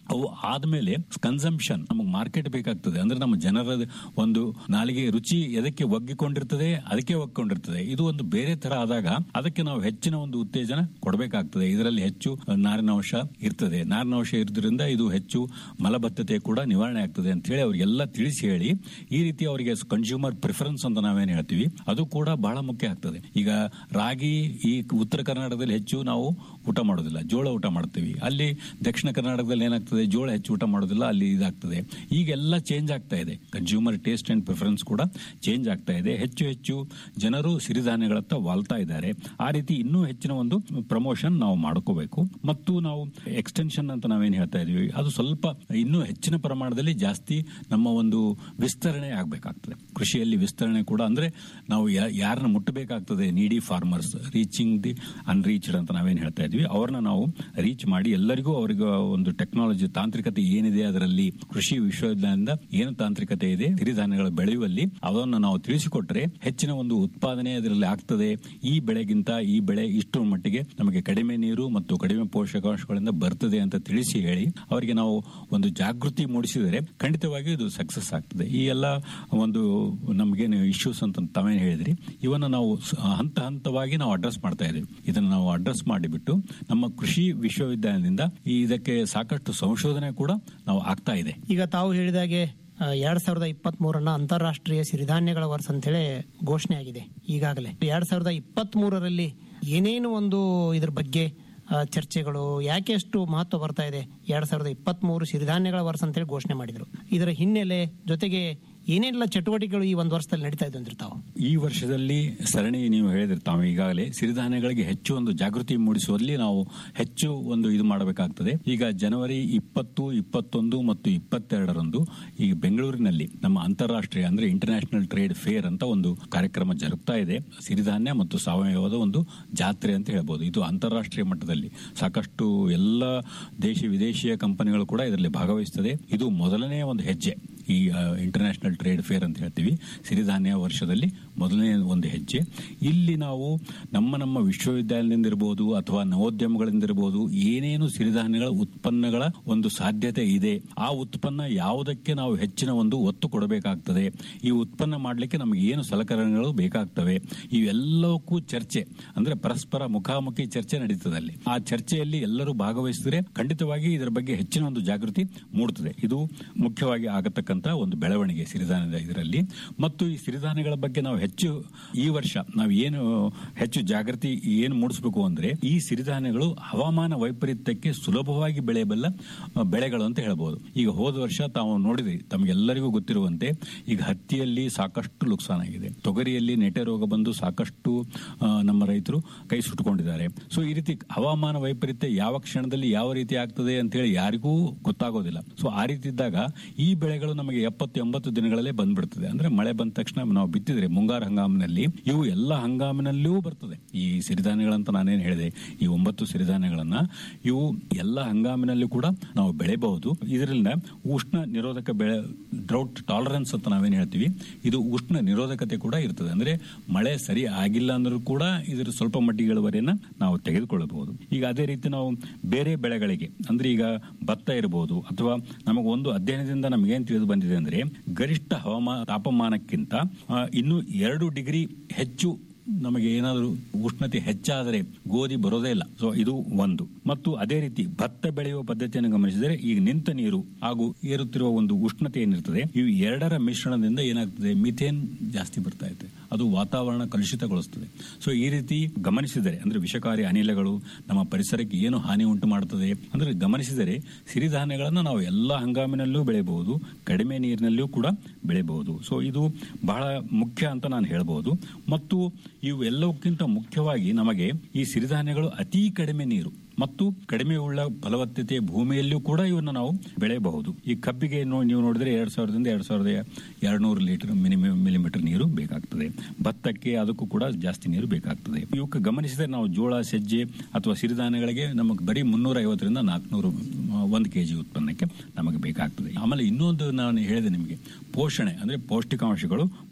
Speaker 4: ಅವು ಆದ್ಮೇಲೆ ಕನ್ಸಂಪ್ಷನ್ ನಮಗೆ ಮಾರ್ಕೆಟ್ ಬೇಕಾಗ್ತದೆ ಅಂದ್ರೆ ನಮ್ಮ ಜನರ ಒಂದು ನಾಲಿಗೆ ರುಚಿ ಎದಕ್ಕೆ ಒಗ್ಗಿಕೊಂಡಿರ್ತದೆ ಅದಕ್ಕೆ ಒಗ್ಗಿಕೊಂಡಿರ್ತದೆ ಇದು ಒಂದು ಬೇರೆ ತರ ಆದಾಗ ಅದಕ್ಕೆ ನಾವು ಹೆಚ್ಚಿನ ಒಂದು ಉತ್ತೇಜನ ಕೊಡಬೇಕಾಗ್ತದೆ ಇದರಲ್ಲಿ ಹೆಚ್ಚು ನಾರಿನಾಂಶ ಇರ್ತದೆ ನಾರಿನಾಂಶ ಇರೋದ್ರಿಂದ ಇದು ಹೆಚ್ಚು ಮಲಬದ್ಧತೆ ಕೂಡ ನಿವಾರಣೆ ಆಗ್ತದೆ ಅಂತ ಹೇಳಿ ಅವ್ರಿಗೆಲ್ಲ ತಿಳಿಸಿ ಹೇಳಿ ಈ ರೀತಿ ಅವರಿಗೆ ಕನ್ಸ್ಯೂಮರ್ ಪ್ರಿಫರೆನ್ಸ್ ಅಂತ ನಾವೇನ್ ಹೇಳ್ತೀವಿ ಅದು ಕೂಡ ಬಹಳ ಮುಖ್ಯ ಆಗ್ತದೆ ಈಗ ರಾಗಿ ಈ ಉತ್ತರ ಕರ್ನಾಟಕದಲ್ಲಿ ಹೆಚ್ಚು ನಾವು ಊಟ ಮಾಡೋದಿಲ್ಲ ಜೋಳ ಊಟ ಮಾಡ್ತೀವಿ ಅಲ್ಲಿ ದಕ್ಷಿಣ ಕರ್ನಾಟಕದಲ್ಲಿ ಏನಾಗ್ತದೆ ಜೋಳ ಹೆಚ್ಚು ಊಟ ಮಾಡೋದಿಲ್ಲ ಅಲ್ಲಿ ಇದಾಗ್ತದೆ ಈಗೆಲ್ಲ ಚೇಂಜ್ ಆಗ್ತಾ ಇದೆ ಕನ್ಸ್ಯೂಮರ್ ಟೇಸ್ಟ್ ಅಂಡ್ ಪ್ರಿಫರೆನ್ಸ್ ಕೂಡ ಚೇಂಜ್ ಆಗ್ತಾ ಇದೆ ಹೆಚ್ಚು ಹೆಚ್ಚು ಜನರು ಸಿರಿಧಾನ್ಯಗಳತ್ತ ವಾಲ್ತಾ ಇದ್ದಾರೆ ಆ ರೀತಿ ಇನ್ನೂ ಹೆಚ್ಚಿನ ಒಂದು ಪ್ರಮೋಷನ್ ನಾವು ಮಾಡ್ಕೋಬೇಕು ಮತ್ತು ನಾವು ಎಕ್ಸ್ಟೆನ್ಷನ್ ಅಂತ ನಾವೇನ್ ಹೇಳ್ತಾ ಇದೀವಿ ಅದು ಸ್ವಲ್ಪ ಇನ್ನೂ ಹೆಚ್ಚಿನ ಪ್ರಮಾಣದಲ್ಲಿ ಜಾಸ್ತಿ ನಮ್ಮ ಒಂದು ವಿಸ್ತರಣೆ ಆಗಬೇಕಾಗ್ತದೆ ಕೃಷಿಯಲ್ಲಿ ವಿಸ್ತರಣೆ ಕೂಡ ಅಂದ್ರೆ ನಾವು ಯಾ- ಯಾರನ್ನ ಮುಟ್ಟಬೇಕಾಗ್ತದೆ ನೀಡಿ ಫಾರ್ಮರ್ಸ್ ರೀಚಿಂಗ್ ದಿ ಅನ್ರೀಚ್ಡ್ ಅಂತ ನಾವೇನ್ ಹೇಳ್ತಾ ಇದ್ವಿ ಅವ್ರನ್ನ ನಾವು ರೀಚ್ ಮಾಡಿ ಎಲ್ಲರಿಗೂ ಅವ್ರಿಗೆ ಒಂದು ಟೆಕ್ನಾಲಜಿ ತಾಂತ್ರಿಕತೆ ಏನಿದೆ ಅದರಲ್ಲಿ ಕೃಷಿ ವಿಶ್ವವಿದ್ಯಾಲಯದಿಂದ ಏನು ತಾಂತ್ರಿಕತೆ ಇದೆ ಸಿರಿಧಾನ್ಯಗಳ ಬೆಳೆಯುವಲ್ಲಿ ಅದನ್ನು ನಾವು ತಿಳಿಸಿಕೊಟ್ರೆ ಹೆಚ್ಚಿನ ಒಂದು ಉತ್ಪಾದನೆ ಅದರಲ್ಲಿ ಆಗ್ತದೆ ಈ ಬೆಳೆಗಿಂತ ಈ ಬೆಳೆ ಇಷ್ಟು ಮಟ್ಟಿಗೆ ನಮಗೆ ಕಡಿಮೆ ನೀರು ಮತ್ತು ಕಡಿಮೆ ಪೋಷಕಾಂಶಗಳಿಂದ ಬರ್ತದೆ ಅಂತ ತಿಳಿಸಿ ಹೇಳಿ ಅವರಿಗೆ ನಾವು ಒಂದು ಜಾಗೃತಿ ಮೂಡಿಸಿದರೆ ಖಂಡಿತವಾಗಿ ಇದು ಸಕ್ಸಸ್ ಆಗ್ತದೆ ಈ ಎಲ್ಲ ಒಂದು ನಮಗೇನು ಇಶ್ಯೂಸ್ ಅಂತ ತಾವೇನು ಹೇಳಿದ್ರಿ ಇವನ್ನ ನಾವು ಸ- ಹಂತ ಹಂತವಾಗಿ ನಾವು ಅಡ್ರೆಸ್ ಮಾಡ್ತಾ ಇದೀವಿ ಇದನ್ನು ನಾವು ಅಡ್ರೆಸ್ ಮಾಡಿಬಿಟ್ಟು ನಮ್ಮ ಕೃಷಿ ವಿಶ್ವವಿದ್ಯಾಲಯದಿಂದ ಈ ಇದಕ್ಕೆ ಸಾಕಷ್ಟು ಸಂಶೋಧನೆ ಕೂಡ ನಾವು ಆಗ್ತಾ ಇದೆ
Speaker 3: ಈಗ ತಾವು ಹೇಳಿದಾಗೆ ಆ, ಎರಡ್ ಸಾವಿರದ ಇಪ್ಪತ್ತ್ ಮೂರನ್ನ ಅಂತಾರಾಷ್ಟ್ರೀಯ ಸಿರಿಧಾನ್ಯಗಳ ವರ್ಷ ಅಂತೇಳಿ ಘೋಷಣೆ ಆಗಿದೆ ಈಗಾಗಲೇ ಎರಡ್ ಸಾವಿರದ ಇಪ್ಪತ್ತ್ ಮೂರರಲ್ಲಿ ಏನೇನು ಒಂದು ಇದ್ರ ಬಗ್ಗೆ ಆ, ಚರ್ಚೆಗಳು ಯಾಕೆ ಅಷ್ಟು ಮಹತ್ವ ಬರ್ತಾ ಇದೆ ಎರಡ್ ಸಾವಿರದ ಇಪ್ಪತ್ತ್ ಮೂರು ಸಿರಿಧಾನ್ಯಗಳ ವರ್ಷ ಅಂತೇಳಿ ಘೋಷಣೆ ಮಾಡಿದ್ರು ಇದರ ಹಿನ್ನೆಲೆ ಜೊತೆಗೆ ಏನೆಲ್ಲ ಚಟುವಟಿಕೆಗಳು ಈ ಒಂದು ವರ್ಷದಲ್ಲಿ ನಡೀತಾ ಇದ್ದು ಅಂದ್ರೆ ತಾವು
Speaker 4: ಈ ವರ್ಷದಲ್ಲಿ ಸರಣಿ ನೀವು ಹೇಳಿದ್ರೆ ತಾವು ಈಗಾಗಲೇ ಸಿರಿಧಾನ್ಯಗಳಿಗೆ ಹೆಚ್ಚು ಒಂದು ಜಾಗೃತಿ ಮೂಡಿಸುವಲ್ಲಿ ನಾವು ಹೆಚ್ಚು ಒಂದು ಇದು ಮಾಡಬೇಕಾಗ್ತದೆ ಈಗ ಜನವರಿ ಇಪ್ಪತ್ತು ಇಪ್ಪತ್ತೊಂದು ಮತ್ತು ಇಪ್ಪತ್ತೆರಡರಂದು ಈ ಬೆಂಗಳೂರಿನಲ್ಲಿ ನಮ್ಮ ಅಂತಾರಾಷ್ಟ್ರೀಯ ಅಂದ್ರೆ ಇಂಟರ್ನ್ಯಾಷನಲ್ ಟ್ರೇಡ್ ಫೇರ್ ಅಂತ ಒಂದು ಕಾರ್ಯಕ್ರಮ ಜರುಗ್ತಾ ಇದೆ ಸಿರಿಧಾನ್ಯ ಮತ್ತು ಸಾವಯವದ ಒಂದು ಜಾತ್ರೆ ಅಂತ ಹೇಳ್ಬೋದು ಇದು ಅಂತಾರಾಷ್ಟ್ರೀಯ ಮಟ್ಟದಲ್ಲಿ ಸಾಕಷ್ಟು ಎಲ್ಲ ದೇಶ ವಿದೇಶಿಯ ಕಂಪನಿಗಳು ಕೂಡ ಇದರಲ್ಲಿ ಭಾಗವಹಿಸುತ್ತದೆ ಇದು ಮೊದಲನೇ ಒಂದು ಹೆಜ್ಜೆ ಈ ಇಂಟರ್ನ್ಯಾಷನಲ್ ಟ್ರೇಡ್ ಫೇರ್ ಅಂತ ಹೇಳ್ತೀವಿ ಸಿರಿಧಾನ್ಯ ವರ್ಷದಲ್ಲಿ ಮೊದಲನೇ ಒಂದು ಹೆಜ್ಜೆ ಇಲ್ಲಿ ನಾವು ನಮ್ಮ ನಮ್ಮ ವಿಶ್ವವಿದ್ಯಾಲಯದಿಂದ ಇರಬಹುದು ಅಥವಾ ನವೋದ್ಯಮಗಳಿಂದ ಇರಬಹುದು ಏನೇನು ಸಿರಿಧಾನ್ಯಗಳ ಉತ್ಪನ್ನಗಳ ಒಂದು ಸಾಧ್ಯತೆ ಇದೆ ಆ ಉತ್ಪನ್ನ ಯಾವುದಕ್ಕೆ ನಾವು ಹೆಚ್ಚಿನ ಒಂದು ಒತ್ತು ಕೊಡಬೇಕಾಗ್ತದೆ ಈ ಉತ್ಪನ್ನ ಮಾಡಲಿಕ್ಕೆ ನಮಗೆ ಏನು ಸಲಕರಣೆಗಳು ಬೇಕಾಗ್ತವೆ ಇವೆಲ್ಲಕ್ಕೂ ಚರ್ಚೆ ಅಂದ್ರೆ ಪರಸ್ಪರ ಮುಖಾಮುಖಿ ಚರ್ಚೆ ನಡೀತದೆ ಅಲ್ಲಿ ಆ ಚರ್ಚೆಯಲ್ಲಿ ಎಲ್ಲರೂ ಭಾಗವಹಿಸಿದ್ರೆ ಖಂಡಿತವಾಗಿ ಇದರ ಬಗ್ಗೆ ಹೆಚ್ಚಿನ ಒಂದು ಜಾಗೃತಿ ಮೂಡುತ್ತದೆ ಇದು ಮುಖ್ಯವಾಗಿ ಆಗತಕ್ಕಂತ ಒಂದು ಬೆಳವಣಿಗೆ ಸಿರಿಧಾನ್ಯದ ಇದರಲ್ಲಿ ಮತ್ತು ಈ ಸಿರಿಧಾನ್ಯಗಳ ಬಗ್ಗೆ ನಾವು ಹೆಚ್ಚು ಈ ವರ್ಷ ನಾವು ಏನು ಹೆಚ್ಚು ಜಾಗೃತಿ ಏನು ಮೂಡಿಸಬೇಕು ಅಂದ್ರೆ ಈ ಸಿರಿಧಾನ್ಯಗಳು ಹವಾಮಾನ ವೈಪರೀತ್ಯಕ್ಕೆ ಸುಲಭವಾಗಿ ಬೆಳೆಯಬಲ್ಲ ಆ, ಬೆಳೆಗಳು ಅಂತ ಹೇಳ್ಬೋದು ಈಗ ಹೋದ ವರ್ಷ ತಾವು ನೋಡಿದ್ರಿ ತಮಗೆಲ್ಲರಿಗೂ ಗೊತ್ತಿರುವಂತೆ ಈಗ ಹತ್ತಿಯಲ್ಲಿ ಸಾಕಷ್ಟು ನುಕ್ಸಾನ್ ಆಗಿದೆ ತೊಗರಿಯಲ್ಲಿ ನೆಟೆ ರೋಗ ಬಂದು ಸಾಕಷ್ಟು ಆ, ನಮ್ಮ ರೈತರು ಕೈ ಸುಟ್ಟುಕೊಂಡಿದ್ದಾರೆ ಸೊ ಈ ರೀತಿ ಹವಾಮಾನ ವೈಪರೀತ್ಯ ಯಾವ ಕ್ಷಣದಲ್ಲಿ ಯಾವ ರೀತಿ ಆಗ್ತದೆ ಅಂತ ಹೇಳಿ ಯಾರಿಗೂ ಗೊತ್ತಾಗೋದಿಲ್ಲ ಸೊ ಆ ರೀತಿ ಇದ್ದಾಗ ಈ ಬೆಳೆಗಳು ನಮಗೆ ಎಪ್ಪತ್ತು ಎಂಬತ್ತು ದಿನಗಳಲ್ಲೇ ಬಂದ್ಬಿಡ್ತದೆ ಅಂದ್ರೆ ಮಳೆ ಬಂದ ತಕ್ಷಣ ನಾವು ಬಿತ್ತಿದ್ರೆ ಮುಂಗಾರು ಹಂಗಾಮಿನಲ್ಲಿ ಇವು ಎಲ್ಲ ಹಂಗಾಮಿನಲ್ಲೂ ಬರ್ತದೆ ಈ ಸಿರಿಧಾನ್ಯಗಳಂತ ನಾನೇನು ಹೇಳಿದೆ ಈ ಒಂಬತ್ತು ಸಿರಿಧಾನ್ಯಗಳನ್ನ ಇವು ಎಲ್ಲ ಹಂಗಾಮಿನಲ್ಲೂ ಕೂಡ ನಾವು ಬೆಳೆಯಬಹುದು ಇದರಿಂದ ಉಷ್ಣ ನಿರೋಧಕ ಬೆಳೆ ಡ್ರೌಟ್ ಟಾಲರೆನ್ಸ್ ಅಂತ ನಾವೇನು ಹೇಳ್ತೀವಿ ಇದು ಉಷ್ಣ ನಿರೋಧಕತೆ ಕೂಡ ಇರ್ತದೆ ಅಂದ್ರೆ ಮಳೆ ಸರಿ ಆಗಿಲ್ಲ ಅಂದ್ರೂ ಕೂಡ ಇದರ ಸ್ವಲ್ಪ ಮಟ್ಟಿಗೆ ಇಳುವರಿಯನ್ನ ನಾವು ತೆಗೆದುಕೊಳ್ಳಬಹುದು ಈಗ ಅದೇ ರೀತಿ ನಾವು ಬೇರೆ ಬೆಳೆಗಳಿಗೆ ಅಂದ್ರೆ ಈಗ ಭತ್ತ ಇರಬಹುದು ಅಥವಾ ನಮಗೆ ಒಂದು ಅಧ್ಯಯನದಿಂದ ನಮಗೇನ್ ತಿಳಿದು ಬಂದಿದೆ ಅಂದ್ರೆ ಗರಿಷ್ಠ ಹವಾಮಾನ ತಾಪಮಾನಕ್ಕಿಂತ ಆ, ಇನ್ನು ಎರಡು ಡಿಗ್ರಿ ಹೆಚ್ಚು ನಮಗೆ ಏನಾದರೂ ಉಷ್ಣತೆ ಹೆಚ್ಚಾದರೆ ಗೋಧಿ ಬರೋದೇ ಇಲ್ಲ ಸೊ ಇದು ಒಂದು ಮತ್ತು ಅದೇ ರೀತಿ ಭತ್ತ ಬೆಳೆಯುವ ಪದ್ಧತಿಯನ್ನು ಗಮನಿಸಿದರೆ ಈಗ ನಿಂತ ನೀರು ಹಾಗೂ ಏರುತ್ತಿರುವ ಒಂದು ಉಷ್ಣತೆ ಏನಿರ್ತದೆ ಇವು ಎರಡರ ಮಿಶ್ರಣದಿಂದ ಏನಾಗ್ತದೆ ಮಿಥೇನ್ ಜಾಸ್ತಿ ಬರ್ತಾ ಇದೆ ಅದು ವಾತಾವರಣ ಕಲುಷಿತಗೊಳಿಸ್ತದೆ ಸೊ ಈ ರೀತಿ ಗಮನಿಸಿದರೆ ಅಂದ್ರೆ ವಿಷಕಾರಿ ಅನಿಲಗಳು ನಮ್ಮ ಪರಿಸರಕ್ಕೆ ಏನು ಹಾನಿ ಉಂಟು ಮಾಡುತ್ತದೆ ಅಂದ್ರೆ ಗಮನಿಸಿದರೆ ಸಿರಿಧಾನ್ಯಗಳನ್ನು ನಾವು ಎಲ್ಲ ಹಂಗಾಮಿನಲ್ಲೂ ಬೆಳೆಯಬಹುದು ಕಡಿಮೆ ನೀರಿನಲ್ಲೂ ಕೂಡ ಬೆಳೆಯಬಹುದು ಸೊ ಇದು ಬಹಳ ಮುಖ್ಯ ಅಂತ ನಾನು ಹೇಳ್ಬೋದು ಮತ್ತು ಇವು ಎಲ್ಲಕ್ಕಿಂತ ಮುಖ್ಯವಾಗಿ ನಮಗೆ ಈ ಸಿರಿಧಾನ್ಯಗಳು ಅತಿ ಕಡಿಮೆ ನೀರು ಮತ್ತು ಕಡಿಮೆ ಉಳ್ಳ ಫಲವತ್ತತೆ ಭೂಮಿಯಲ್ಲೂ ಕೂಡ ಇವನ್ನ ನಾವು ಬೆಳೆಯಬಹುದು ಈ ಕಬ್ಬಿಗೆ ನೋ- ನೀವು ನೋಡಿದ್ರೆ ಎರಡ್ ಸಾವಿರದಿಂದ ಎರಡ್ ಸಾವಿರದ ಎರಡು ನೂರು ಲೀಟರ್ ಮಿನಿಮಮ್ ಮಿಲಿಮೀಟರ್ ನೀರು ಬೇಕಾಗ್ತದೆ ಭತ್ತಕ್ಕೆ ಅದಕ್ಕೂ ಕೂಡ ಜಾಸ್ತಿ ನೀರು ಬೇಕಾಗ್ತದೆ ಇವಕ್ಕೆ ಗಮನಿಸಿದರೆ ನಾವು ಜೋಳ ಸಜ್ಜೆ ಅಥವಾ ಸಿರಿಧಾನ್ಯಗಳಿಗೆ ನಮಗೆ ಬರೀ ಮುನ್ನೂರ ಐವತ್ತರಿಂದ ನಾಲ್ಕುನೂರು ಒಂದು ಕೆಜಿ ಉತ್ಪನ್ನಕ್ಕೆ ನಮಗೆ ಬೇಕಾಗ್ತದೆ ಆಮೇಲೆ ಇನ್ನೊಂದು ನಾನು ಹೇಳಿದೆ ನಿಮಗೆ ಪೋಷಣೆ ಅಂದ್ರೆ ಪೌಷ್ಟಿಕಾಂಶಗಳು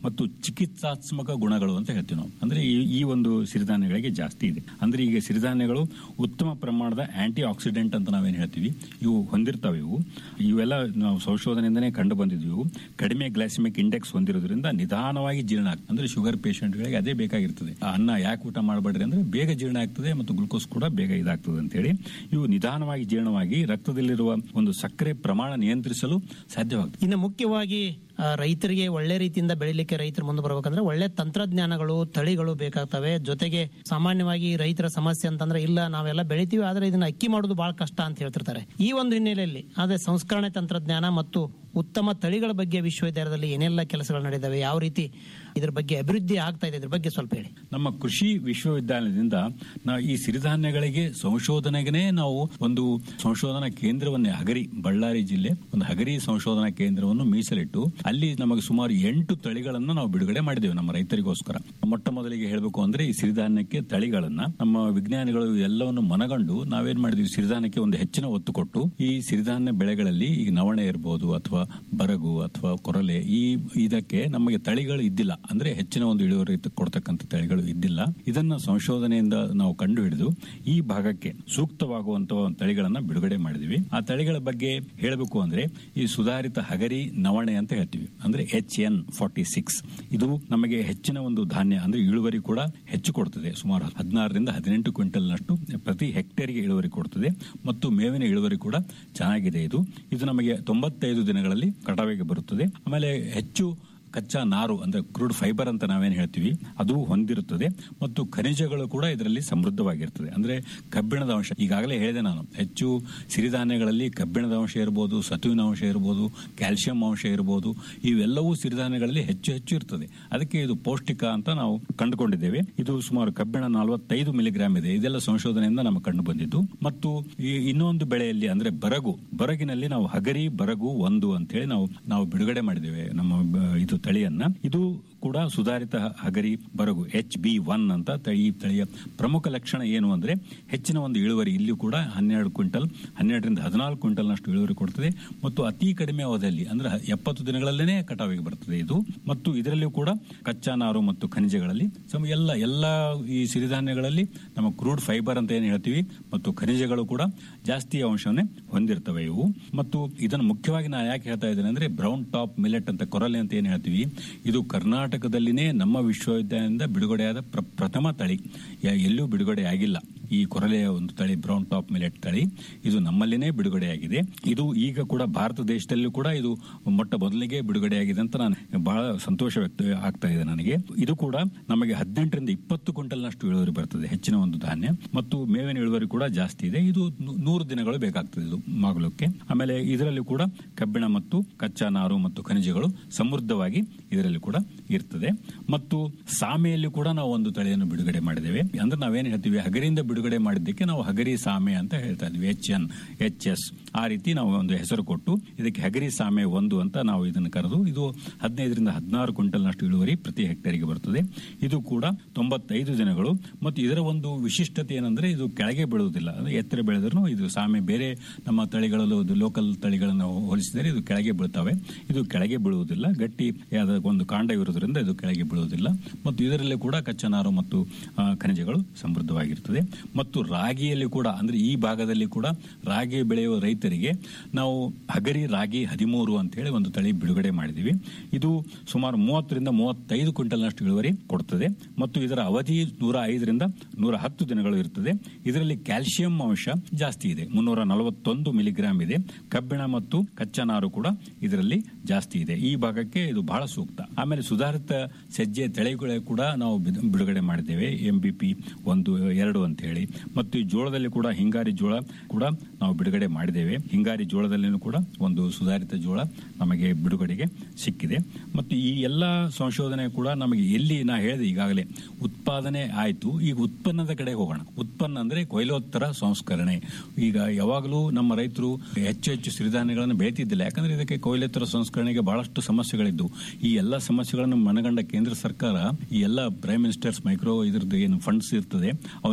Speaker 4: ಮತ್ತು ಚಿಕಿತ್ಸಾತ್ಮಕ ಗುಣಗಳು ಅಂತ ಹೇಳ್ತೀವಿ ನಾವು ಅಂದ್ರೆ ಈ- ಈ ಒಂದು ಸಿರಿಧಾನ್ಯಗಳಿಗೆ ಜಾಸ್ತಿ ಇದೆ ಅಂದ್ರೆ ಈಗ ಸಿರಿಧಾನ್ಯಗಳು ಉತ್ತಮ ಪ್ರಮಾಣದ ಆಂಟಿ ಆಕ್ಸಿಡೆಂಟ್ ಅಂತ ನಾವೇನು ಹೇಳ್ತೀವಿ ಇವು ಹೊಂದಿರ್ತಾವೆ ಇವು ಇವೆಲ್ಲ ನಾವು ಸಂಶೋಧನೆಯಿಂದನೇ ಕಂಡು ಬಂದಿದ್ವಿ ಇವು ಕಡಿಮೆ ಗ್ಲೈಸಮಿಕ್ ಇಂಡೆಕ್ಸ್ ಹೊಂದಿರೋದ್ರಿಂದ ನಿಧಾನವಾಗಿ ಜೀರ್ಣ ಆಗ್ತದೆ ಅಂದ್ರೆ ಶುಗರ್ ಪೇಷಂಟ್ಗಳಿಗೆ ಅದೇ ಬೇಕಾಗಿರ್ತದೆ ಆ ಅನ್ನ ಯಾಕೆ ಊಟ ಮಾಡಬೇಡ್ರಿ ಅಂದ್ರೆ ಬೇಗ ಜೀರ್ಣ ಆಗ್ತದೆ ಮತ್ತು ಗ್ಲುಕೋಸ್ ಕೂಡ ಬೇಗ ಇದಾಗ್ತದೆ ಅಂತ ಹೇಳಿ ಇವು ನಿಧಾನವಾಗಿ ಜೀರ್ಣವಾಗಿ ರಕ್ತದಲ್ಲಿರುವ ಒಂದು ಸಕ್ಕರೆ ಪ್ರಮಾಣ ನಿಯಂತ್ರಿಸಲು ಸಾಧ್ಯವಾಗ್ತದೆ
Speaker 3: ಇನ್ನು ಮುಖ್ಯವಾಗಿ ಆ, ರೈತರಿಗೆ ಒಳ್ಳೆ ರೀತಿಯಿಂದ ಬೆಳಿಲಿಕ್ಕೆ ರೈತರು ಮುಂದೆ ಬರ್ಬೇಕಂದ್ರೆ ಒಳ್ಳೆ ತಂತ್ರಜ್ಞಾನಗಳು ತಳಿಗಳು ಬೇಕಾಗ್ತವೆ ಜೊತೆಗೆ ಸಾಮಾನ್ಯವಾಗಿ ರೈತರ ಸಮಸ್ಯೆ ಅಂತಂದ್ರೆ ಇಲ್ಲ ನಾವೆಲ್ಲ ಬೆಳಿತೀವಿ ಆದ್ರೆ ಇದನ್ನ ಅಕ್ಕಿ ಮಾಡೋದು ಬಹಳ ಕಷ್ಟ ಅಂತ ಹೇಳ್ತಿರ್ತಾರೆ ಈ ಒಂದು ಹಿನ್ನೆಲೆಯಲ್ಲಿ ಅದೇ ಸಂಸ್ಕರಣೆ ತಂತ್ರಜ್ಞಾನ ಮತ್ತು ಉತ್ತಮ ತಳಿಗಳ ಬಗ್ಗೆ ವಿಶ್ವವಿದ್ಯಾಲಯದಲ್ಲಿ ಏನೆಲ್ಲ ಕೆಲಸಗಳು ನಡೆದಿವೆ ಯಾವ ರೀತಿ ಇದ್ರ ಬಗ್ಗೆ ಅಭಿವೃದ್ಧಿ ಆಗ್ತಾ ಇದೆ ಇದ್ರ ಬಗ್ಗೆ ಸ್ವಲ್ಪ ಹೇಳಿ
Speaker 4: ನಮ್ಮ ಕೃಷಿ ವಿಶ್ವವಿದ್ಯಾಲಯದಿಂದ ನಾವು ಈ ಸಿರಿಧಾನ್ಯಗಳಿಗೆ ಸಂಶೋಧನೆಗೆ ನಾವು ಒಂದು ಸಂಶೋಧನಾ ಕೇಂದ್ರವನ್ನೇ ಹಗರಿ ಬಳ್ಳಾರಿ ಜಿಲ್ಲೆ ಒಂದು ಹಗರಿ ಸಂಶೋಧನಾ ಕೇಂದ್ರವನ್ನು ಮೀಸಲಿಟ್ಟು ಅಲ್ಲಿ ನಮಗೆ ಸುಮಾರು ಎಂಟು ತಳಿಗಳನ್ನು ನಾವು ಬಿಡುಗಡೆ ಮಾಡಿದ್ದೇವೆ ನಮ್ಮ ರೈತರಿಗೋಸ್ಕರ ಮೊಟ್ಟ ಮೊದಲಿಗೆ ಹೇಳಬೇಕು ಅಂದ್ರೆ ಈ ಸಿರಿಧಾನ್ಯಕ್ಕೆ ತಳಿಗಳನ್ನ ನಮ್ಮ ವಿಜ್ಞಾನಿಗಳು ಎಲ್ಲವನ್ನು ಮನಗಂಡು ನಾವೇನ್ ಮಾಡಿದ್ವಿ ಸಿರಿಧಾನ್ಯಕ್ಕೆ ಒಂದು ಹೆಚ್ಚಿನ ಒತ್ತು ಕೊಟ್ಟು ಈ ಸಿರಿಧಾನ್ಯ ಬೆಳೆಗಳಲ್ಲಿ ಈಗ ನವಣೆ ಇರಬಹುದು ಅಥವಾ ಬರಗು ಅಥವಾ ಕೊರಲೆ ಈ ಇದಕ್ಕೆ ನಮಗೆ ತಳಿಗಳು ಇದ್ದಿಲ್ಲ ಅಂದ್ರೆ ಹೆಚ್ಚಿನ ಒಂದು ಇಳುವರಿ ಕೊಡ್ತಕ್ಕಂಥ ತಳಿಗಳು ಇದ್ದಿಲ್ಲ ಇದನ್ನ ಸಂಶೋಧನೆಯಿಂದ ನಾವು ಕಂಡು ಹಿಡಿದು ಈ ಭಾಗಕ್ಕೆ ಸೂಕ್ತವಾಗುವಂತಹ ಒಂದು ತಳಿಗಳನ್ನ ಬಿಡುಗಡೆ ಮಾಡಿದ್ವಿ ಆ ತಳಿಗಳ ಬಗ್ಗೆ ಹೇಳಬೇಕು ಅಂದ್ರೆ ಈ ಸುಧಾರಿತ ಹಗರಿ ನವಣೆ ಅಂತ ಹೇಳ್ತೀವಿ ಅಂದ್ರೆ ಎಚ್ ಎನ್ ಫಾರ್ಟಿ ಸಿಕ್ಸ್ ಇದು ನಮಗೆ ಹೆಚ್ಚಿನ ಒಂದು ಧಾನ್ಯ ಅಂದ್ರೆ ಇಳುವರಿ ಕೂಡ ಹೆಚ್ಚು ಕೊಡ್ತದೆ ಸುಮಾರು ಹದಿನಾರರಿಂದ ಹದಿನೆಂಟು ಕ್ವಿಂಟಲ್ ನಷ್ಟು ಪ್ರತಿ ಹೆಕ್ಟೇರ್ಗೆ ಇಳುವರಿ ಕೊಡ್ತದೆ ಮತ್ತು ಮೇವಿನ ಇಳುವರಿ ಕೂಡ ಚೆನ್ನಾಗಿದೆ ಇದು ಇದು ನಮಗೆ ತೊಂಬತ್ತೈದು ದಿನಗಳಲ್ಲಿ ಕಟಾವಿಗೆ ಬರುತ್ತದೆ ಆಮೇಲೆ ಹೆಚ್ಚು ಕಚ್ಚಾ ನಾರು ಅಂದ್ರೆ ಕ್ರೂಡ್ ಫೈಬರ್ ಅಂತ ನಾವೇನು ಹೇಳ್ತೀವಿ ಅದು ಹೊಂದಿರುತ್ತದೆ ಮತ್ತು ಖನಿಜಗಳು ಕೂಡ ಇದರಲ್ಲಿ ಸಮೃದ್ಧವಾಗಿರ್ತದೆ ಅಂದ್ರೆ ಕಬ್ಬಿಣದ ಅಂಶ ಈಗಾಗಲೇ ಹೇಳಿದೆ ನಾನು ಹೆಚ್ಚು ಸಿರಿಧಾನ್ಯಗಳಲ್ಲಿ ಕಬ್ಬಿಣದ ಅಂಶ ಇರಬಹುದು ಸತುವಿನ ಅಂಶ ಇರಬಹುದು ಕ್ಯಾಲ್ಸಿಯಂ ಅಂಶ ಇರಬಹುದು ಇವೆಲ್ಲವೂ ಸಿರಿಧಾನ್ಯಗಳಲ್ಲಿ ಹೆಚ್ಚು ಹೆಚ್ಚು ಇರ್ತದೆ ಅದಕ್ಕೆ ಇದು ಪೌಷ್ಟಿಕ ಅಂತ ನಾವು ಕಂಡುಕೊಂಡಿದ್ದೇವೆ ಇದು ಸುಮಾರು ಕಬ್ಬಿಣ ನಲವತ್ತೈದು ಮಿಲಿಗ್ರಾಮ್ ಇದೆ ಇದೆಲ್ಲ ಸಂಶೋಧನೆಯಿಂದ ನಮಗೆ ಕಂಡು ಬಂದಿದ್ದು ಮತ್ತು ಈ ಇನ್ನೊಂದು ಬೆಳೆಯಲ್ಲಿ ಅಂದ್ರೆ ಬರಗು ಬರಗಿನಲ್ಲಿ ನಾವು ಹಗರಿ ಬರಗು ಒಂದು ಅಂತ ಹೇಳಿ ನಾವು ನಾವು ಬಿಡುಗಡೆ ಮಾಡಿದ್ದೇವೆ ನಮ್ಮ ಬ- ಇದು ತಳಿಯನ್ನ ಇದು ಕೂಡ ಸುಧಾರಿತ ಹಗರಿ ಬರಗು ಎಚ್ ಬಿ ಒನ್ ಅಂತ ತ- ಈ ತಳಿಯ ಪ್ರಮುಖ ಲಕ್ಷಣ ಏನು ಅಂದ್ರೆ ಹೆಚ್ಚಿನ ಒಂದು ಇಳುವರಿ ಇಲ್ಲಿ ಕೂಡ ಹನ್ನೆರಡು ಕ್ವಿಂಟಲ್ ಹನ್ನೆರಡರಿಂದ ಹದಿನಾಲ್ಕು ಕ್ವಿಂಟಲ್ನಷ್ಟು ಇಳುವರಿ ಕೊಡ್ತದೆ ಮತ್ತು ಅತಿ ಕಡಿಮೆ ಅವಧಿಯಲ್ಲಿ ಅಂದ್ರೆ ಹ- ಎಪ್ಪತ್ತು ದಿನಗಳಲ್ಲೇ ಕಟಾವಿಗೆ ಬರ್ತದೆ ಇದು ಮತ್ತು ಇದರಲ್ಲಿಯೂ ಕೂಡ ಕಚ್ಚಾ ನಾರು ಮತ್ತು ಖನಿಜಗಳಲ್ಲಿ ಸಮ ಎಲ್ಲ ಎಲ್ಲ ಈ ಸಿರಿಧಾನ್ಯಗಳಲ್ಲಿ ನಮ್ಮ ಕ್ರೂಡ್ ಫೈಬರ್ ಅಂತ ಏನು ಹೇಳ್ತೀವಿ ಮತ್ತು ಖನಿಜಗಳು ಕೂಡ ಜಾಸ್ತಿ ಅಂಶವನ್ನೇ ಹೊಂದಿರ್ತವೆ ಇವು ಮತ್ತು ಇದನ್ನು ಮುಖ್ಯವಾಗಿ ನಾನು ಯಾಕೆ ಹೇಳ್ತಾ ಇದ್ದೇನೆ ಅಂದ್ರೆ ಬ್ರೌನ್ ಟಾಪ್ ಮಿಲೆಟ್ ಅಂತ ಕೊರಲೆ ಅಂತ ಏನು ಹೇಳ್ತೀವಿ ಇದು ಕರ್ನಾಟಕದಲ್ಲಿನೇ ನಮ್ಮ ವಿಶ್ವವಿದ್ಯಾಲಯದಿಂದ ಬಿಡುಗಡೆಯಾದ ಪ್ರ- ಪ್ರಥಮ ತಳಿ ಯಾ- ಎಲ್ಲೂ ಬಿಡುಗಡೆ ಆಗಿಲ್ಲ ಈ ಕೊರಲೆಯ ಒಂದು ತಳಿ ಬ್ರೌನ್ ಟಾಪ್ ಮಿಲೆಟ್ ತಳಿ ಇದು ನಮ್ಮಲ್ಲಿನೇ ಬಿಡುಗಡೆಯಾಗಿದೆ ಇದು ಈಗ ಕೂಡ ಭಾರತ ದೇಶದಲ್ಲೂ ಕೂಡ ಇದು ಮೊಟ್ಟ ಮೊದಲಿಗೆ ಬಿಡುಗಡೆಯಾಗಿದೆ ಅಂತ ನಾನು ಬಹಳ ಸಂತೋಷ ವ್ಯಕ್ತ ಆಗ್ತಾ ಇದೆ ನನಗೆ ಇದು ಕೂಡ ನಮಗೆ ಹದಿನೆಂಟರಿಂದ ಇಪ್ಪತ್ತು ಕ್ವಿಂಟಲ್ನಷ್ಟು ಇಳುವರಿ ಬರ್ತದೆ ಹೆಚ್ಚಿನ ಒಂದು ಧಾನ್ಯ ಮತ್ತು ಮೇವಿನ ಇಳುವರಿ ಕೂಡ ಜಾಸ್ತಿ ಇದೆ ಇದು ನೂ- ನೂರು ದಿನಗಳು ಬೇಕಾಗ್ತದೆ ಇದು ಮಾಗಲಕ್ಕೆ ಆಮೇಲೆ ಇದರಲ್ಲಿ ಕೂಡ ಕಬ್ಬಿಣ ಮತ್ತು ಕಚ್ಚಾ ನಾರು ಮತ್ತು ಖನಿಜಗಳು ಸಮೃದ್ಧವಾಗಿ ಇದರಲ್ಲಿ ಕೂಡ ಇರ್ತದೆ ಮತ್ತು ಸಾಮೆಯಲ್ಲಿ ಕೂಡ ನಾವು ಒಂದು ತಳಿಯನ್ನು ಬಿಡುಗಡೆ ಮಾಡಿದ್ದೇವೆ ಅಂದ್ರೆ ನಾವೇನು ಹೇಳ್ತೀವಿ ಹಗರಿಯಿಂದ ಬಿಡುಗಡೆ ಮಾಡಿದ್ದಕ್ಕೆ ನಾವು ಹಗರಿ ಸಾಮೆ ಅಂತ ಹೇಳ್ತಾ ಇದ್ವಿ ಎಚ್ ಎನ್ ಎಚ್ ಎಸ್ ಆ ರೀತಿ ನಾವು ಒಂದು ಹೆಸರು ಕೊಟ್ಟು ಇದಕ್ಕೆ ಹಗರಿ ಸಾಮೆ ಒಂದು ಅಂತ ನಾವು ಇದನ್ನು ಕರೆದು ಇದು ಹದಿನೈದರಿಂದ ಹದಿನಾರು ಕ್ವಿಂಟಲ್ನಷ್ಟು ಇಳುವರಿ ಪ್ರತಿ ಹೆಕ್ಟೇರಿಗೆ ಬರ್ತದೆ ಇದು ಕೂಡ ತೊಂಬತ್ತೈದು ದಿನಗಳು ಮತ್ತು ಇದರ ಒಂದು ವಿಶಿಷ್ಟತೆ ಏನಂದ್ರೆ ಇದು ಕೆಳಗೆ ಬೀಳುವುದಿಲ್ಲ ಅಂದ್ರೆ ಎತ್ತರ ಬೆಳೆದ್ರು ಇದು ಸಾಮೆ ಬೇರೆ ನಮ್ಮ ತಳಿಗಳಲ್ಲೂ ಇದು ಲೋಕಲ್ ತಳಿಗಳನ್ನು ಹೋಲಿಸಿದರೆ ಇದು ಕೆಳಗೆ ಬೀಳ್ತವೆ ಇದು ಕೆಳಗೆ ಬೀಳುವುದಿಲ್ಲ ಗಟ್ಟಿ ಯಾವ್ದಾದ್ರು ಒಂದು ಕಾಂಡ ಇರುವುದರಿಂದ ಇದು ಕೆಳಗೆ ಬೀಳುವುದಿಲ್ಲ ಮತ್ತು ಇದರಲ್ಲಿ ಕೂಡ ಕಚ್ಚಾ ನಾರು ಮತ್ತು ಆ, ಖನಿಜಗಳು ಸಮೃದ್ಧವಾಗಿರ್ತದೆ ಮತ್ತು ರಾಗಿಯಲ್ಲಿ ಕೂಡ ಅಂದ್ರೆ ಈ ಭಾಗದಲ್ಲಿ ಕೂಡ ರಾಗಿ ಬೆಳೆಯುವ ರೈತರಿಗೆ ನಾವು ಹಗರಿ ರಾಗಿ ಹದಿಮೂರು ಅಂತ ಹೇಳಿ ಒಂದು ತಳಿ ಬಿಡುಗಡೆ ಮಾಡಿದೀವಿ ಇದು ಸುಮಾರು ಮೂವತ್ತರಿಂದ ಮೂವತ್ತೈದು ಕ್ವಿಂಟಲ್ನಷ್ಟು ಇಳುವರಿ ಕೊಡ್ತದೆ ಮತ್ತು ಇದರ ಅವಧಿ ನೂರ ಐದರಿಂದ ನೂರ ಹತ್ತು ದಿನಗಳು ಇರ್ತದೆ ಇದರಲ್ಲಿ ಕ್ಯಾಲ್ಸಿಯಂ ಅಂಶ ಜಾಸ್ತಿ ಇದೆ ಮುನ್ನೂರ ನಲವತ್ತೊಂದು ಮಿಲಿಗ್ರಾಮ್ ಇದೆ ಕಬ್ಬಿಣ ಮತ್ತು ಕಚ್ಚಾ ನಾರು ಕೂಡ ಇದರಲ್ಲಿ ಜಾಸ್ತಿ ಇದೆ ಈ ಭಾಗಕ್ಕೆ ಇದು ಬಹಳ ಸೂಕ್ತ ಆಮೇಲೆ ಸುಧಾರಿತ ಸಜ್ಜೆ ತಳಿಗಳು ಕೂಡ ನಾವು ಬಿಡು- ಬಿಡುಗಡೆ ಮಾಡಿದ್ದೇವೆ ಎಂ ಬಿ ಪಿ ಒಂದು ಎರಡು ಅಂತ ಹೇಳಿ ಮತ್ತು ಈ ಜೋಳದಲ್ಲಿ ಕೂಡ ಹಿಂಗಾರಿ ಜೋಳ ಕೂಡ ನಾವು ಬಿಡುಗಡೆ ಮಾಡಿದ್ದೇವೆ ಹಿಂಗಾರಿ ಜೋಳದಲ್ಲಿನೂ ಕೂಡ ಒಂದು ಸುಧಾರಿತ ಜೋಳ ನಮಗೆ ಬಿಡುಗಡೆಗೆ ಸಿಕ್ಕಿದೆ ಮತ್ತು ಈ ಎಲ್ಲ ಸಂಶೋಧನೆ ಕೂಡ ನಮಗೆ ಎಲ್ಲಿ ನಾ ಹೇಳಿದೆ ಈಗಾಗಲೇ ಉತ್ಪಾದನೆ ಆಯ್ತು ಈಗ ಉತ್ಪನ್ನದ ಕಡೆ ಹೋಗೋಣ ಉತ್ಪನ್ನ ಅಂದ್ರೆ ಕೊಯ್ಲೋತ್ತರ ಸಂಸ್ಕರಣೆ ಈಗ ಯಾವಾಗಲೂ ನಮ್ಮ ರೈತರು ಹೆಚ್ಚು ಹೆಚ್ಚು ಸಿರಿಧಾನ್ಯಗಳನ್ನು ಬೆಳೀತಿದ್ದಿಲ್ಲ ಯಾಕಂದ್ರೆ ಇದಕ್ಕೆ ಕೊಯ್ಲೋತ್ತರ ಸಂಸ್ಕರಣೆಗೆ ಬಹಳಷ್ಟು ಸಮಸ್ಯೆಗಳಿದ್ದು ಈ ಎಲ್ಲ ಸಮಸ್ಯೆಗಳನ್ನು ಮನಗಂಡ ಕೇಂದ್ರ ಸರ್ಕಾರ ಈ ಎಲ್ಲ ಪ್ರೈಮ್ ಮಿನಿಸ್ಟರ್ಸ್ ಮೈಕ್ರೋ ಇದ್ರದ್ದು ಏನು ಫಂಡ್ಸ್ ಇರ್ತದೆ ಅವನ್ನೆಲ್ಲವನ್ನು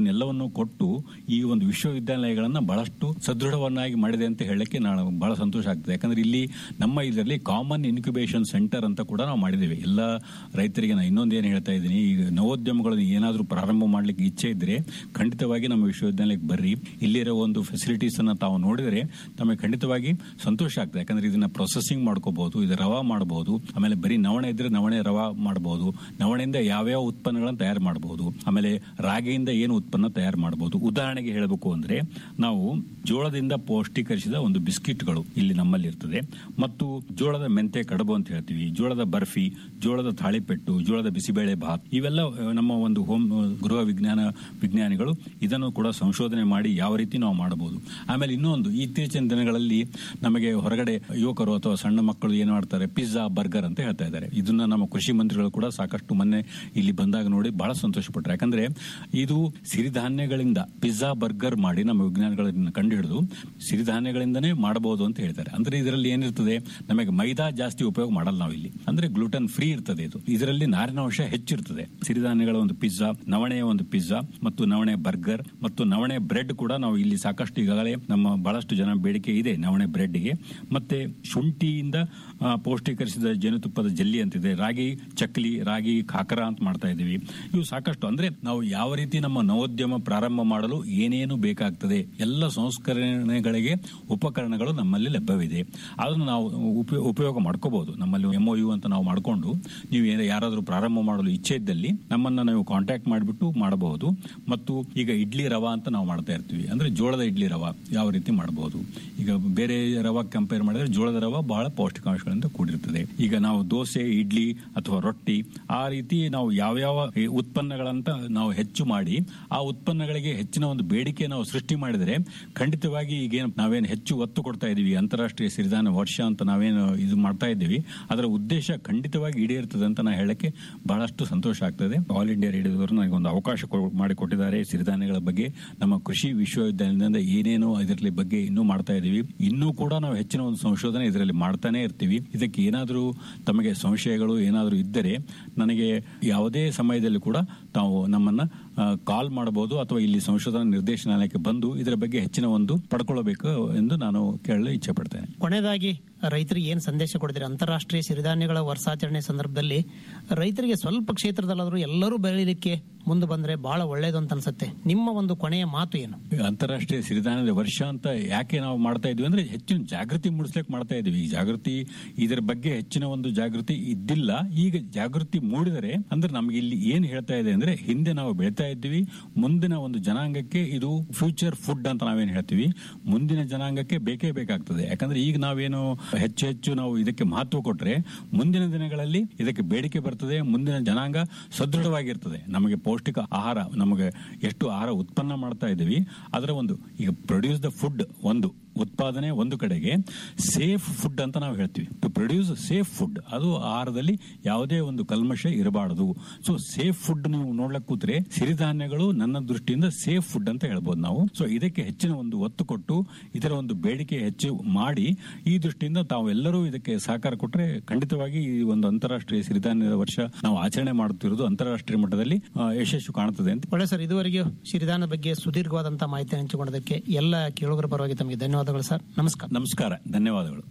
Speaker 4: ಕೊಟ್ಟು ಈ ಒಂದು ವಿಶ್ವವಿದ್ಯಾಲಯಗಳನ್ನ ಬಹಳಷ್ಟು ಸದೃಢವನ್ನಾಗಿ ಮಾಡಿದೆ ಅಂತ ಹೇಳಕ್ಕೆ ನಾನು ಬಹಳ ಸಂತೋಷ ಆಗ್ತದೆ ಯಾಕಂದ್ರೆ ಇಲ್ಲಿ ನಮ್ಮ ಇದರಲ್ಲಿ ಕಾಮನ್ ಇನ್ಕ್ಯುಬೇಷನ್ ಸೆಂಟರ್ ಅಂತ ಕೂಡ ನಾವು ಮಾಡಿದ್ದೇವೆ ಎಲ್ಲ ರೈತರಿಗೆ ನಾನು ಇನ್ನೊಂದು ಏನು ಹೇಳ್ತಾ ಇದ್ದೀನಿ ಈಗ ನವೋದ್ಯಮಗಳನ್ನು ಏನಾದರೂ ಪ್ರಾರಂಭ ಮಾಡ್ಲಿಕ್ಕೆ ಇಚ್ಛೆ ಇದ್ರೆ ಖಂಡಿತವಾಗಿ ನಮ್ಮ ವಿಶ್ವವಿದ್ಯಾಲಯಕ್ಕೆ ಬರ್ರಿ ಇಲ್ಲಿರೋ ಒಂದು ಫೆಸಿಲಿಟೀಸ್ ಅನ್ನ ತಾವು ನೋಡಿದರೆ ತಮಗೆ ಖಂಡಿತವಾಗಿ ಸಂತೋಷ ಆಗ್ತದೆ ಯಾಕಂದ್ರೆ ಇದನ್ನ ಪ್ರೊಸೆಸಿಂಗ್ ಮಾಡ್ಕೋಬಹುದು ಇದು ರವಾ ಮಾಡಬಹುದು ಆಮೇಲೆ ಬರೀ ನವಣೆ ಇದ್ರೆ ನವಣೆ ರವಾ ಮಾಡಬಹುದು ನವಣೆಯಿಂದ ಯಾವ್ಯಾವ ಉತ್ಪನ್ನಗಳನ್ನು ತಯಾರು ಮಾಡಬಹುದು ಆಮೇಲೆ ರಾಗಿಯಿಂದ ಏನು ಉತ್ಪನ್ನ ತಯಾರು ಮಾಡಬಹುದು ಉದಾಹರಣೆಗೆ ಹೇಳಬೇಕು ಅಂದ್ರೆ ನಾವು ಜೋಳದಿಂದ ಪೌಷ್ಟೀಕರಿಸಿದ ಒಂದು ಬಿಸ್ಕಿಟ್ಗಳು ಇಲ್ಲಿ ನಮ್ಮಲ್ಲಿ ಇರ್ತದೆ ಮತ್ತು ಜೋಳದ ಮೆಂತೆ ಕಡಬು ಅಂತ ಹೇಳ್ತೀವಿ ಜೋಳದ ಬರ್ಫಿ ಜೋಳದ ತಾಳಿಪೆಟ್ಟು ಜೋಳದ ಬಿಸಿಬೇಳೆ ಭಾತ್ ಇವೆಲ್ಲ ಆ, ನಮ್ಮ ಒಂದು ಹೋಮ್ ಆ, ಗೃಹ ವಿಜ್ಞಾನ ವಿಜ್ಞಾನಿಗಳು ಇದನ್ನು ಕೂಡ ಸಂಶೋಧನೆ ಮಾಡಿ ಯಾವ ರೀತಿ ನಾವು ಮಾಡಬಹುದು ಆಮೇಲೆ ಇನ್ನೊಂದು ಇತ್ತೀಚಿನ ದಿನಗಳಲ್ಲಿ ನಮಗೆ ಹೊರಗಡೆ ಯುವಕರು ಅಥವಾ ಸಣ್ಣ ಮಕ್ಕಳು ಏನು ಮಾಡ್ತಾರೆ ಪಿಜ್ಜಾ ಬರ್ಗರ್ ಅಂತ ಹೇಳ್ತಾ ಇದ್ದಾರೆ ಇದನ್ನ ನಮ್ಮ ಕೃಷಿ ಮಂತ್ರಿಗಳು ಕೂಡ ಸಾಕಷ್ಟು ಮೊನ್ನೆ ಇಲ್ಲಿ ಬಂದಾಗ ನೋಡಿ ಬಹಳ ಸಂತೋಷ ಪಟ್ಟರು ಯಾಕಂದ್ರೆ ಇದು ಸಿರಿಧಾನ್ಯಗಳಿಂದ ಪಿಜ್ಜಾ ಬರ್ಗರ್ ಮಾಡಿ ನಮ್ಮ ವಿಜ್ಞಾನಿಗಳನ್ನ ಕಂಡು ಹಿಡಿದು ಸಿರಿಧಾನ್ಯಗಳಿಂದನೇ ಮಾಡಬಹುದು ಅಂತ ಹೇಳ್ತಾರೆ ಅಂದ್ರೆ ಇದರಲ್ಲಿ ಏನಿರ್ತದೆ ನಮಗೆ ಮೈದಾ ಜಾಸ್ತಿ ಉಪಯೋಗ ಮಾಡಲ್ಲ ನಾವು ಇಲ್ಲಿ ಅಂದ್ರೆ ಗ್ಲೂಟನ್ ಫ್ರೀ ಇರ್ತದೆ ಇದು ಇದರಲ್ಲಿ ನಾರಿನಾಂಶ ಹೆಚ್ಚಿರ್ತದೆ ಸಿರಿಧಾನ್ಯಗಳ ಒಂದು ಪಿಜ್ಜಾ ನವಣೆಯ ಒಂದು ಪಿಜ್ಜಾ ಮತ್ತು ನವಣೆ ಬರ್ಗರ್ ಮತ್ತು ನವಣೆ ಬ್ರೆಡ್ ಕೂಡ ನಾವು ಇಲ್ಲಿ ಸಾಕಷ್ಟು ಈಗಾಗಲೇ ನಮ್ಮ ಬಹಳಷ್ಟು ಜನ ಬೇಡಿಕೆ ಇದೆ ನವಣೆ ಬ್ರೆಡ್ಗೆ ಮತ್ತೆ ಶುಂಠಿಯಿಂದ ಆ, ಪೌಷ್ಟೀಕರಿಸಿದ ಜೇನುತುಪ್ಪದ ಜಲ್ಲಿ ಅಂತಿದೆ ರಾಗಿ ಚಕ್ಲಿ ರಾಗಿ ಖಾಕರ ಅಂತ ಮಾಡ್ತಾ ಇದ್ದೀವಿ ಇವು ಸಾಕಷ್ಟು ಅಂದ್ರೆ ನಾವು ಯಾವ ರೀತಿ ನಮ್ಮ ನವೋದ್ಯಮ ಪ್ರಾರಂಭ ಮಾಡಲು ಏನೇನು ಬೇಕಾಗ್ತದೆ ಎಲ್ಲ ಸಂಸ್ಕರಣೆಗಳಿಗೆ ಉಪಕರಣಗಳು ನಮ್ಮಲ್ಲಿ ಲಭ್ಯವಿದೆ ಅದನ್ನು ನಾವು ಉಪಯೋ- ಉಪಯೋಗ ಮಾಡ್ಕೋಬಹುದು ನಮ್ಮಲ್ಲಿ ಎಮ್ಒ ಯು ಅಂತ ನಾವು ಮಾಡಿಕೊಂಡು ನೀವು ಏನ- ಯಾರಾದರೂ ಪ್ರಾರಂಭ ಮಾಡಲು ಇಚ್ಛೆ ಇದ್ದಲ್ಲಿ ನಮ್ಮನ್ನ ನೀವು ಕಾಂಟ್ಯಾಕ್ಟ್ ಮಾಡಿಬಿಟ್ಟು ಮಾಡಬಹುದು ಮತ್ತು ಈಗ ಇಡ್ಲಿ ರವಾ ಅಂತ ನಾವು ಮಾಡ್ತಾ ಇರ್ತೀವಿ ಅಂದ್ರೆ ಜೋಳದ ಇಡ್ಲಿ ರವಾ ಯಾವ ರೀತಿ ಮಾಡಬಹುದು ಈಗ ಬೇರೆ ರವಾ ಕಂಪೇರ್ ಮಾಡಿದ್ರೆ ಜೋಳದ ರವಾ ಬಹಳ ಪೌಷ್ಟಿಕಾಂಶಗಳಿಂದ ಕೂಡಿರ್ತದೆ ಈಗ ನಾವು ದೋಸೆ ಇಡ್ಲಿ ಅಥವಾ ರೊಟ್ಟಿ ಆ ರೀತಿ ನಾವು ಯಾವ್ಯಾವ ಈ ಉತ್ಪನ್ನಗಳಂತ ನಾವು ಹೆಚ್ಚು ಮಾಡಿ ಆ ಉತ್ಪನ್ನಗಳಿಗೆ ಹೆಚ್ಚಿನ ಒಂದು ಬೇಡಿಕೆ ನಾವು ಸೃಷ್ಟಿ ಮಾಡಿದರೆ ಖಂಡಿತವಾಗಿ ಈಗೇನು ನಾವೇನು ಹೆಚ್ಚು ಒತ್ತು ಕೊಡ್ತಾ ಇದೀವಿ ಅಂತಾರಾಷ್ಟ್ರೀಯ ಸಿರಿಧಾನ್ಯ ವರ್ಷ ಅಂತ ನಾವೇನು ಇದು ಮಾಡ್ತಾ ಇದ್ದೀವಿ ಅದರ ಉದ್ದೇಶ ಖಂಡಿತವಾಗಿ ಈಡೇರ್ತದೆ ಅಂತ ನಾ ಹೇಳಕ್ಕೆ ಬಹಳಷ್ಟು ಸಂತೋಷ ಆಗ್ತದೆ ಆಲ್ ಇಂಡಿಯಾ ರೇಡಿಯೋದವರು ನನಗೆ ಒಂದು ಅವಕಾಶ ಕೊ- ಮಾಡಿಕೊಟ್ಟಿದ್ದಾರೆ ಸಿರಿಧಾನ್ಯಗಳ ಬಗ್ಗೆ ನಮ್ಮ ಕೃಷಿ ವಿಶ್ವವಿದ್ಯಾಲಯದಿಂದ ಏನೇನೋ ಇದರಲ್ಲಿ ಬಗ್ಗೆ ಇನ್ನೂ ಮಾಡ್ತಾ ಇದೀವಿ ಇನ್ನೂ ಕೂಡ ನಾವು ಹೆಚ್ಚಿನ ಒಂದು ಸಂಶೋಧನೆ ಇದರಲ್ಲಿ ಮಾಡ್ತಾನೆ ಇರ್ತೀವಿ ಇದಕ್ಕೆ ಏನಾದರೂ ತಮಗೆ ಸಂಶಯಗಳು ಏನಾದರೂ ಇದ್ದರೆ ನನಗೆ ಯಾವುದೇ ಸಮಯದಲ್ಲಿ ಕೂಡ ತಾವು ನಮ್ಮನ್ನ ಕಾಲ್ ಮಾಡಬಹುದು ಅಥವಾ ಇಲ್ಲಿ ಸಂಶೋಧನಾ ನಿರ್ದೇಶನಾಲಯಕ್ಕೆ ಬಂದು ಇದರ ಬಗ್ಗೆ ಹೆಚ್ಚಿನ ಒಂದು ಪಡ್ಕೊಳ್ಳಬೇಕು ಎಂದು ನಾನು ಕೇಳಲು ಇಚ್ಛೆ ಪಡ್ತೇನೆ
Speaker 3: ಕೊನೆಯದಾಗಿ ರೈತರಿಗೆ ಏನು ಸಂದೇಶ ಕೊಡ್ತೀರಿ ಅಂತಾರಾಷ್ಟ್ರೀಯ ಸಿರಿಧಾನ್ಯಗಳ ವರ್ಷಾಚರಣೆ ಸಂದರ್ಭದಲ್ಲಿ ರೈತರಿಗೆ ಸ್ವಲ್ಪ ಕ್ಷೇತ್ರದಲ್ಲಾದರೂ ಎಲ್ಲರೂ ಬೆಳೀಲಿಕ್ಕೆ ಮುಂದೆ ಬಂದ್ರೆ ಬಹಳ ಒಳ್ಳೇದು ಅಂತ ಅನ್ಸುತ್ತೆ ನಿಮ್ಮ ಒಂದು ಕೊನೆಯ ಮಾತು ಏನು
Speaker 4: ಅಂತಾರಾಷ್ಟ್ರೀಯ ಸಿರಿಧಾನ್ಯದ ವರ್ಷ ಅಂತ ಯಾಕೆ ನಾವು ಮಾಡ್ತಾ ಇದ್ವಿ ಅಂದ್ರೆ ಹೆಚ್ಚಿನ ಜಾಗೃತಿ ಮೂಡಿಸ್ಲಿಕ್ಕೆ ಮಾಡ್ತಾ ಇದ್ವಿ ಈ ಜಾಗೃತಿ ಇದರ ಬಗ್ಗೆ ಹೆಚ್ಚಿನ ಒಂದು ಜಾಗೃತಿ ಇದ್ದಿಲ್ಲ ಈಗ ಜಾಗೃತಿ ಮೂಡಿದರೆ ಅಂದ್ರೆ ನಮ್ಗೆ ಇಲ್ಲಿ ಏನ್ ಹೇಳ್ತಾ ಇದೆ ಅಂದ್ರೆ ಹಿಂದೆ ನಾವು ಬೆಳಿತಾ ಇದ್ವಿ ಮುಂದಿನ ಒಂದು ಜನಾಂಗಕ್ಕೆ ಇದು ಫ್ಯೂಚರ್ ಫುಡ್ ಅಂತ ನಾವೇನ್ ಹೇಳ್ತೀವಿ ಮುಂದಿನ ಜನಾಂಗಕ್ಕೆ ಬೇಕೇ ಬೇಕಾಗ್ತದೆ ಯಾಕಂದ್ರೆ ಈಗ ನಾವೇನು ಹೆಚ್ಚು ಹೆಚ್ಚು ನಾವು ಇದಕ್ಕೆ ಮಹತ್ವ ಕೊಟ್ರೆ ಮುಂದಿನ ದಿನಗಳಲ್ಲಿ ಇದಕ್ಕೆ ಬೇಡಿಕೆ ಬರ್ತದೆ ಮುಂದಿನ ಜನಾಂಗ ಸದೃಢವಾಗಿರ್ತದೆ ನಮಗೆ ಪೌಷ್ಟಿಕ ಆಹಾರ ನಮಗೆ ಎಷ್ಟು ಆಹಾರ ಉತ್ಪನ್ನ ಮಾಡ್ತಾ ಇದ್ದೀವಿ ಅದರ ಒಂದು ಈಗ ಪ್ರೊಡ್ಯೂಸ್ ದ ಫುಡ್ ಒಂದು ಉತ್ಪಾದನೆ ಒಂದು ಕಡೆಗೆ ಸೇಫ್ ಫುಡ್ ಅಂತ ನಾವು ಹೇಳ್ತೀವಿ ಟು ಪ್ರೊಡ್ಯೂಸ್ ಸೇಫ್ ಫುಡ್ ಅದು ಆಹಾರದಲ್ಲಿ ಯಾವುದೇ ಒಂದು ಕಲ್ಮಶ ಇರಬಾರದು ಸೊ ಸೇಫ್ ಫುಡ್ ನೀವು ನೋಡ್ಲಕ್ ಕೂತ್ರೆ ಸಿರಿಧಾನ್ಯಗಳು ನನ್ನ ದೃಷ್ಟಿಯಿಂದ ಸೇಫ್ ಫುಡ್ ಅಂತ ಹೇಳ್ಬೋದು ನಾವು ಸೊ ಇದಕ್ಕೆ ಹೆಚ್ಚಿನ ಒಂದು ಒತ್ತು ಕೊಟ್ಟು ಇದರ ಒಂದು ಬೇಡಿಕೆ ಹೆಚ್ಚು ಮಾಡಿ ಈ ದೃಷ್ಟಿಯಿಂದ ತಾವು ಎಲ್ಲರೂ ಇದಕ್ಕೆ ಸಹಕಾರ ಕೊಟ್ಟರೆ ಖಂಡಿತವಾಗಿ ಈ ಒಂದು ಅಂತಾರಾಷ್ಟ್ರೀಯ ಸಿರಿಧಾನ್ಯದ ವರ್ಷ ನಾವು ಆಚರಣೆ ಮಾಡುತ್ತಿರುವುದು ಅಂತಾರಾಷ್ಟ್ರೀಯ ಮಟ್ಟದಲ್ಲಿ ಆ, ಯಶಸ್ಸು ಕಾಣುತ್ತದೆ ಅಂತ
Speaker 3: ಒಳ್ಳೆ ಸರ್ ಇದುವರೆಗೆ ಸಿರಿಧಾನ್ಯ ಬಗ್ಗೆ ಸುದೀರ್ಘವಾದಂತಹ ಮಾಹಿತಿ ಹಂಚಿಕೊಂಡದಕ್ಕೆ ಎಲ್ಲ ಕೇಳುಗರ ಪರವಾಗಿ ತಮಗೆ ಧನ್ಯವಾದಗಳು ಸರ್ ನಮಸ್ಕಾರ
Speaker 4: ನಮಸ್ಕಾರ ಧನ್ಯವಾದಗಳು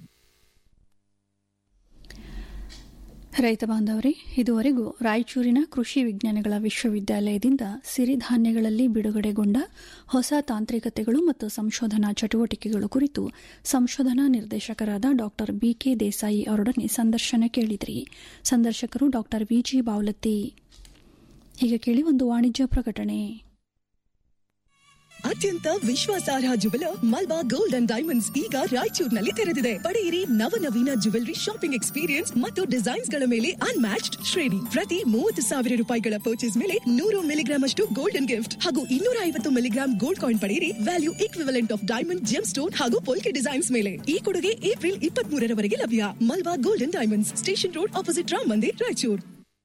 Speaker 1: ರೈತ ಬಾಂಧವರೇ ಇದುವರೆಗೂ ರಾಯಚೂರಿನ ಕೃಷಿ ವಿಜ್ಞಾನಗಳ ವಿಶ್ವವಿದ್ಯಾಲಯದಿಂದ ಸಿರಿಧಾನ್ಯಗಳಲ್ಲಿ ಬಿಡುಗಡೆಗೊಂಡ ಹೊಸ ತಾಂತ್ರಿಕತೆಗಳು ಮತ್ತು ಸಂಶೋಧನಾ ಚಟುವಟಿಕೆಗಳು ಕುರಿತು ಸಂಶೋಧನಾ ನಿರ್ದೇಶಕರಾದ ಡಾ ಬಿಕೆ ದೇಸಾಯಿ ಅವರೊಡನೆ ಸಂದರ್ಶನ ಕೇಳಿದ್ರಿ ಸಂದರ್ಶಕರು ಡಾ ವಿಜಿ ಬಾವಲತ್ತಿ ಈಗ ಕೇಳಿ ಒಂದು ವಾಣಿಜ್ಯ ಪ್ರಕಟಣೆ
Speaker 5: ಅತ್ಯಂತ ವಿಶ್ವಾಸಾರ್ಹ jeweller Malabar gold and diamonds ಈಗ ರಾಯಚೂರಿನಲ್ಲಿ ತೆರೆದಿದೆ ಪಡೆಯಿರಿ ನವನವೀನ ಜುವೆಲರಿ ಶಾಪಿಂಗ್ ಎಕ್ಸ್ಪೀರಿಯನ್ಸ್ ಮತ್ತು ಡಿಸೈನ್ಸ್ ಗಳ ಮೇಲೆ ಅನ್ಮ್ಯಾಚ್ಡ್ ಶ್ರೇಣಿ ಪ್ರತಿ ಮೂವತ್ತು ಸಾವಿರ ರೂಪಾಯಿಗಳ ಪರ್ಚೇಸ್ ಮೇಲೆ ನೂರು ಮಿಲಿಗ್ರಾಮ್ ಅಷ್ಟು ಗೋಲ್ಡನ್ ಗಿಫ್ಟ್ ಹಾಗೂ ಇನ್ನೂರ ಐವತ್ತು ಮಿಲಿಗ್ರಾಮ್ ಗೋಲ್ಡ್ ಕಾಯಿನ್ ಪಡೆಯಿರಿ value equivalent of diamond gem stone ಹಾಗೂ ಪೋಲ್ಕೆ ಡಿಸೈನ್ಸ್ ಮೇಲೆ ಈ ಕೊಡುಗೆ ಏಪ್ರಿಲ್ ಇಪ್ಪತ್ತ್ ಮೂರರವರೆಗೆ ಲಭ್ಯ Malabar golden diamonds station road opposite Ram Mandir Raichur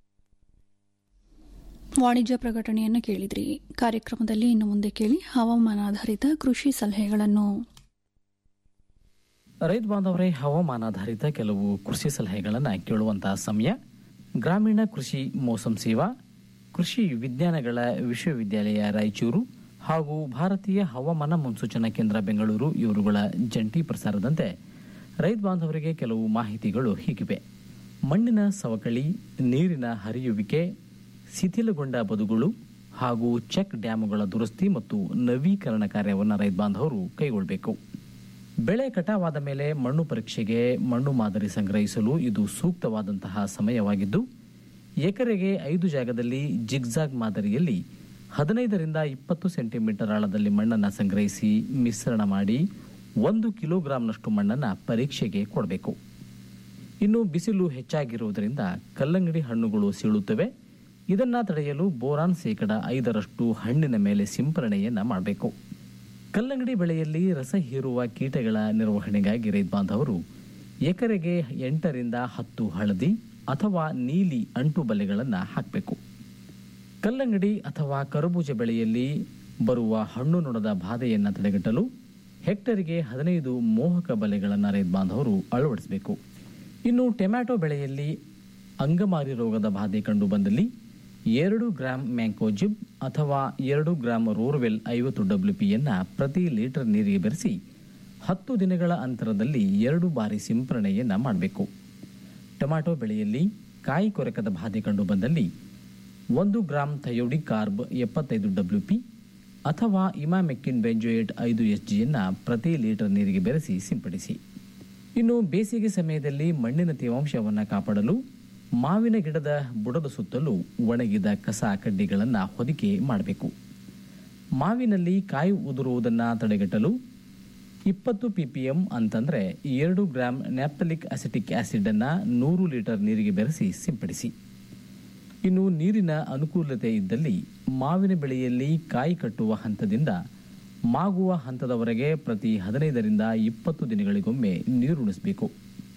Speaker 1: ವಾಣಿಜ್ಯ ಪ್ರಕಟಣೆಯನ್ನು ಕೇಳಿದ್ರಿ ಕಾರ್ಯಕ್ರಮದಲ್ಲಿ ಇನ್ನು ಮುಂದೆ ಕೇಳಿ ಹವಾಮಾನಾಧಾರಿತ ಕೃಷಿ ಸಲಹೆಗಳನ್ನು
Speaker 6: ರೈತ ಬಾಂಧವರೇ ಹವಾಮಾನಾಧಾರಿತ ಕೆಲವು ಕೃಷಿ ಸಲಹೆಗಳನ್ನು ಕೇಳುವಂತಹ ಸಮಯ ಗ್ರಾಮೀಣ ಕೃಷಿ ಮೋಸಂ ಸೇವಾ ಕೃಷಿ ವಿಜ್ಞಾನಗಳ ವಿಶ್ವವಿದ್ಯಾಲಯ ರಾಯಚೂರು ಹಾಗೂ ಭಾರತೀಯ ಹವಾಮಾನ ಮುನ್ಸೂಚನಾ ಕೇಂದ್ರ ಬೆಂಗಳೂರು ಇವರುಗಳ ಜಂಟಿ ಪ್ರಸಾರದಂತೆ ರೈತ ಬಾಂಧವರಿಗೆ ಕೆಲವು ಮಾಹಿತಿಗಳು ಹೀಗಿವೆ ಮಣ್ಣಿನ ಸವಕಳಿ ನೀರಿನ ಹರಿಯುವಿಕೆ ಶಿಥಿಲಗೊಂಡ ಬದುಗಳು ಹಾಗೂ ಚೆಕ್ ಡ್ಯಾಮುಗಳ ದುರಸ್ತಿ ಮತ್ತು ನವೀಕರಣ ಕಾರ್ಯವನ್ನು ರೈತ ಬಾಂಧವರು ಕೈಗೊಳ್ಳಬೇಕು ಬೆಳೆ ಕಟಾವಾದ ಮೇಲೆ ಮಣ್ಣು ಪರೀಕ್ಷೆಗೆ ಮಣ್ಣು ಮಾದರಿ ಸಂಗ್ರಹಿಸಲು ಇದು ಸೂಕ್ತವಾದಂತಹ ಸಮಯವಾಗಿದ್ದು ಎಕರೆಗೆ ಐದು ಜಾಗದಲ್ಲಿ ಜಿಗ್ಜಾಗ್ ಮಾದರಿಯಲ್ಲಿ ಹದಿನೈದರಿಂದ ಇಪ್ಪತ್ತು ಸೆಂಟಿಮೀಟರ್ ಆಳದಲ್ಲಿ ಮಣ್ಣನ್ನು ಸಂಗ್ರಹಿಸಿ ಮಿಶ್ರಣ ಮಾಡಿ ಒಂದು ಕಿಲೋಗ್ರಾಂನಷ್ಟು ಮಣ್ಣನ್ನು ಪರೀಕ್ಷೆಗೆ ಕೊಡಬೇಕು ಇನ್ನು ಬಿಸಿಲು ಹೆಚ್ಚಾಗಿರುವುದರಿಂದ ಕಲ್ಲಂಗಡಿ ಹಣ್ಣುಗಳು ಸೀಳುತ್ತವೆ ಇದನ್ನ ತಡೆಯಲು ಬೋರಾನ್ ಶೇಕಡ ಐದರಷ್ಟು ಹಣ್ಣಿನ ಮೇಲೆ ಸಿಂಪರಣೆಯನ್ನ ಮಾಡಬೇಕು ಕಲ್ಲಂಗಡಿ ಬೆಳೆಯಲ್ಲಿ ರಸ ಹೀರುವ ಕೀಟಗಳ ನಿರ್ವಹಣೆಗಾಗಿ ರೈತ ಬಾಂಧವರು ಎಕರೆಗೆ ಎಂಟರಿಂದ ಹತ್ತು ಹಳದಿ ಅಥವಾ ನೀಲಿ ಅಂಟು ಬಲೆಗಳನ್ನು ಹಾಕಬೇಕು ಕಲ್ಲಂಗಡಿ ಅಥವಾ ಕರಬೂಜ ಬೆಳೆಯಲ್ಲಿ ಬರುವ ಹಣ್ಣು ನೊಣದ ಬಾಧೆಯನ್ನು ತಡೆಗಟ್ಟಲು ಹೆಕ್ಟರಿಗೆ ಹದಿನೈದು ಮೋಹಕ ಬಲೆಗಳನ್ನು ರೈತ ಬಾಂಧವರು ಅಳವಡಿಸಬೇಕು ಇನ್ನು ಟೊಮ್ಯಾಟೊ ಬೆಳೆಯಲ್ಲಿ ಅಂಗಮಾರಿ ರೋಗದ ಬಾಧೆ ಕಂಡು ಬಂದಲ್ಲಿ ಎರಡು ಗ್ರಾಂ ಮ್ಯಾಂಕೋಜಿಬ್ ಅಥವಾ ಎರಡು ಗ್ರಾಂ ರೋರ್ವೆಲ್ ಐವತ್ತು ಡಬ್ಲ್ಯೂ ಪಿಯನ್ನು ಪ್ರತಿ ಲೀಟರ್ ನೀರಿಗೆ ಬೆರೆಸಿ ಹತ್ತು ದಿನಗಳ ಅಂತರದಲ್ಲಿ ಎರಡು ಬಾರಿ ಸಿಂಪರಣೆಯನ್ನು ಮಾಡಬೇಕು ಟೊಮ್ಯಾಟೊ ಬೆಳೆಯಲ್ಲಿ ಕಾಯಿ ಕೊರಕದ ಬಾಧೆ ಕಂಡು ಬಂದಲ್ಲಿ ಒಂದು ಗ್ರಾಂ ಥಯೋಡಿ ಕಾರ್ಬ್ ಎಪ್ಪತ್ತೈದು ಡಬ್ಲ್ಯೂ ಪಿ ಅಥವಾ ಇಮಾಮೆಕ್ಕಿನ್ ಬೆಂಜೋಯೇಟ್ ಐದು ಎಸ್ ಜಿಯನ್ನು ಪ್ರತಿ ಲೀಟರ್ ನೀರಿಗೆ ಬೆರೆಸಿ ಸಿಂಪಡಿಸಿ ಇನ್ನು ಬೇಸಿಗೆ ಸಮಯದಲ್ಲಿ ಮಣ್ಣಿನ ತೇವಾಂಶವನ್ನು ಕಾಪಾಡಲು ಮಾವಿನ ಗಿಡದ ಬುಡದ ಸುತ್ತಲೂ ಒಣಗಿದ ಕಸ ಕಡ್ಡಿಗಳನ್ನು ಹೊದಿಕೆ ಮಾಡಬೇಕು ಮಾವಿನಲ್ಲಿ ಕಾಯಿ ಉದುರುವುದನ್ನು ತಡೆಗಟ್ಟಲು ಇಪ್ಪತ್ತು ಪಿಪಿಎಂ ಅಂತಂದ್ರೆ ಎರಡು ಗ್ರಾಂ ನ್ಯಾಪ್ತಲಿಕ್ ಅಸಿಟಿಕ್ ಆಸಿಡ್ ಅನ್ನ ನೂರು ಲೀಟರ್ ನೀರಿಗೆ ಬೆರೆಸಿ ಸಿಂಪಡಿಸಿ ಇನ್ನು ನೀರಿನ ಅನುಕೂಲತೆ ಇದ್ದಲ್ಲಿ ಮಾವಿನ ಬೆಳೆಯಲ್ಲಿ ಕಾಯಿ ಕಟ್ಟುವ ಹಂತದಿಂದ ಮಾಗುವ ಹಂತದವರೆಗೆ ಪ್ರತಿ ಹದಿನೈದರಿಂದ ಇಪ್ಪತ್ತು ದಿನಗಳಿಗೊಮ್ಮೆ ನೀರುಣಿಸಬೇಕು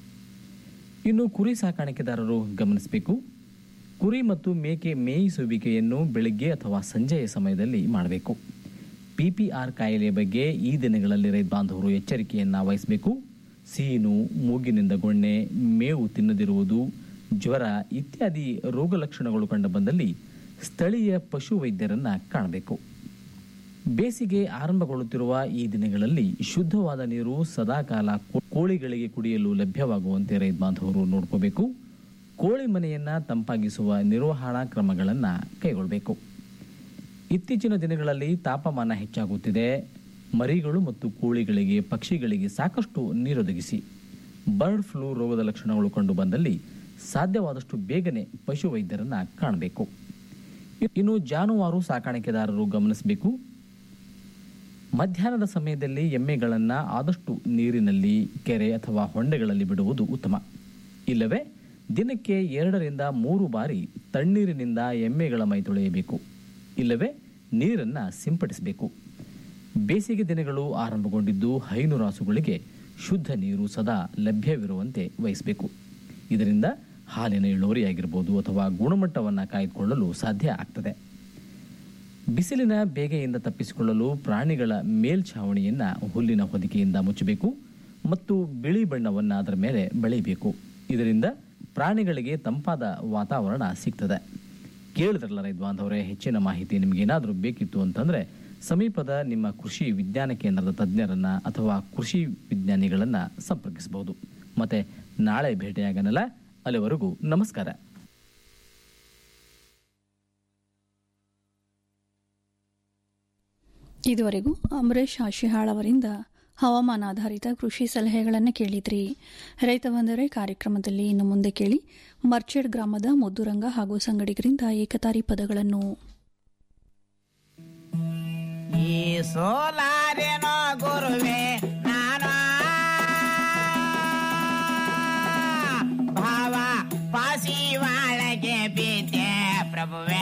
Speaker 6: ಇನ್ನು ಕುರಿ ಸಾಕಾಣಿಕೆದಾರರು ಗಮನಿಸಬೇಕು ಕುರಿ ಮತ್ತು ಮೇಕೆ ಮೇಯಿಸುವಿಕೆಯನ್ನು ಬೆಳಿಗ್ಗೆ ಅಥವಾ ಸಂಜೆಯ ಸಮಯದಲ್ಲಿ ಮಾಡಬೇಕು ಪಿಪಿಆರ್ ಕಾಯಿಲೆಯ ಬಗ್ಗೆ ಈ ದಿನಗಳಲ್ಲಿ ರೈತ ಬಾಂಧವರು ಎಚ್ಚರಿಕೆಯನ್ನು ವಹಿಸಬೇಕು ಸೀನು ಮೂಗಿನಿಂದ ಗೊಣ್ಣೆ ಮೇವು ತಿನ್ನದಿರುವುದು ಜ್ವರ ಇತ್ಯಾದಿ ರೋಗ ಲಕ್ಷಣಗಳು ಕಂಡುಬಂದಲ್ಲಿ ಸ್ಥಳೀಯ ಪಶು ವೈದ್ಯರನ್ನ ಕಾಣಬೇಕು ಬೇಸಿಗೆ ಆರಂಭಗೊಳ್ಳುತ್ತಿರುವ ಈ ದಿನಗಳಲ್ಲಿ ಶುದ್ಧವಾದ ನೀರು ಸದಾಕಾಲ ಕೋ- ಕೋಳಿಗಳಿಗೆ ಕುಡಿಯಲು ಲಭ್ಯವಾಗುವಂತೆ ರೈತ ಬಾಂಧವರು ನೋಡ್ಕೋಬೇಕು ಕೋಳಿ ಮನೆಯನ್ನ ತಂಪಾಗಿಸುವ ನಿರ್ವಹಣಾ ಕ್ರಮಗಳನ್ನು ಕೈಗೊಳ್ಳಬೇಕು ಇತ್ತೀಚಿನ ದಿನಗಳಲ್ಲಿ ತಾಪಮಾನ ಹೆಚ್ಚಾಗುತ್ತಿದೆ ಮರಿಗಳು ಮತ್ತು ಕೋಳಿಗಳಿಗೆ ಪಕ್ಷಿಗಳಿಗೆ ಸಾಕಷ್ಟು ನೀರೊದಗಿಸಿ ಬರ್ಡ್ ಫ್ಲೂ ರೋಗದ ಲಕ್ಷಣಗಳು ಕಂಡು ಬಂದಲ್ಲಿ ಸಾಧ್ಯವಾದಷ್ಟು ಬೇಗನೆ ಪಶು ವೈದ್ಯರನ್ನ ಕಾಣಬೇಕು ಇನ್ನು ಜಾನುವಾರು ಸಾಕಾಣಿಕೆದಾರರು ಗಮನಿಸಬೇಕು ಮಧ್ಯಾಹ್ನದ ಸಮಯದಲ್ಲಿ ಎಮ್ಮೆಗಳನ್ನ ಆದಷ್ಟು ನೀರಿನಲ್ಲಿ ಕೆರೆ ಅಥವಾ ಹೊಂಡೆಗಳಲ್ಲಿ ಬಿಡುವುದು ಉತ್ತಮ ಇಲ್ಲವೇ ದಿನಕ್ಕೆ ಎರಡರಿಂದ ಮೂರು ಬಾರಿ ತಣ್ಣೀರಿನಿಂದ ಎಮ್ಮೆಗಳ ಮೈ ತೊಳೆಯಬೇಕು ಇಲ್ಲವೇ ನೀರನ್ನ ಸಿಂಪಡಿಸಬೇಕು ಬೇಸಿಗೆ ದಿನಗಳು ಆರಂಭಗೊಂಡಿದ್ದು ಹೈನುರಾಸುಗಳಿಗೆ ಶುದ್ಧ ನೀರು ಸದಾ ಲಭ್ಯವಿರುವಂತೆ ವಹಿಸಬೇಕು ಇದರಿಂದ ಹಾಲಿನ ಇಳುವರಿಯಾಗಿರ್ಬೋದು ಅಥವಾ ಗುಣಮಟ್ಟವನ್ನು ಕಾಯ್ದುಕೊಳ್ಳಲು ಸಾಧ್ಯ ಆಗ್ತದೆ ಬಿಸಿಲಿನ ಬೇಗೆಯಿಂದ ತಪ್ಪಿಸಿಕೊಳ್ಳಲು ಪ್ರಾಣಿಗಳ ಮೇಲ್ಛಾವಣಿಯನ್ನ ಹುಲ್ಲಿನ ಹೊದಿಕೆಯಿಂದ ಮುಚ್ಚಬೇಕು ಮತ್ತು ಬಿಳಿ ಬಣ್ಣವನ್ನು ಅದರ ಮೇಲೆ ಬೆಳೆಯಬೇಕು ಇದರಿಂದ ಪ್ರಾಣಿಗಳಿಗೆ ತಂಪಾದ ವಾತಾವರಣ ಸಿಗ್ತದೆ ಕೇಳಿದ್ರಲ್ಲ ರೈತ ಬಾಂಧವರೇ ಹೆಚ್ಚಿನ ಮಾಹಿತಿ ನಿಮ್ಗೆ ಏನಾದರೂ ಬೇಕಿತ್ತು ಅಂತಂದ್ರೆ ಸಮೀಪದ ನಿಮ್ಮ ಕೃಷಿ ವಿಜ್ಞಾನ ಕೇಂದ್ರದ ತಜ್ಞರನ್ನ ಅಥವಾ ಕೃಷಿ ವಿಜ್ಞಾನಿಗಳನ್ನ ಸಂಪರ್ಕಿಸಬಹುದು ಮತ್ತೆ ನಾಳೆ ಭೇಟಿಯಾಗನಲ್ಲ ಅಲ್ಲಿವರೆಗೂ ನಮಸ್ಕಾರ
Speaker 1: ಇದುವರೆಗೂ ಅಂಬರೀಶ್ ಆಶಿಹಾಳ್ ಅವರಿಂದ ಹವಾಮಾನ ಆಧಾರಿತ ಕೃಷಿ ಸಲಹೆಗಳನ್ನು ಕೇಳಿದ್ರಿ ರೈತ ಬಂದರೆ ಕಾರ್ಯಕ್ರಮದಲ್ಲಿ ಇನ್ನು ಮುಂದೆ ಕೇಳಿ ಮರ್ಚೆಡ್ ಗ್ರಾಮದ ಮುದ್ದುರಂಗ ಹಾಗೂ ಸಂಗಡಿಗರಿಂದ ಏಕತಾರಿ ಪದಗಳನ್ನು
Speaker 2: ಈ ಸೋಲಾರೇನೋ ಗುರುವೆ ನಾನು ಭಾವ ಪಾಸಿ ಒಳಗೆ ಬಿದ್ದೆ ಪ್ರಭುವೇ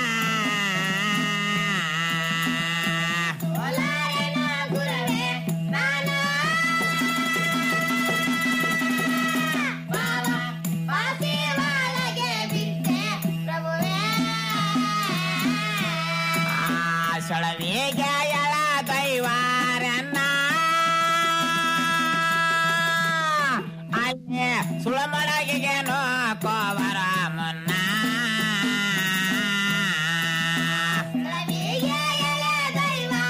Speaker 2: ಆ ಸೊಳವಿಗೆ ಎಳ ದೈವಾರನ್ನ ಅಲ್ಲೇ ಸುಳಮಳಗಿಗೆ ನೋಕೋವರ ಮುನ್ನ
Speaker 7: ದೈವ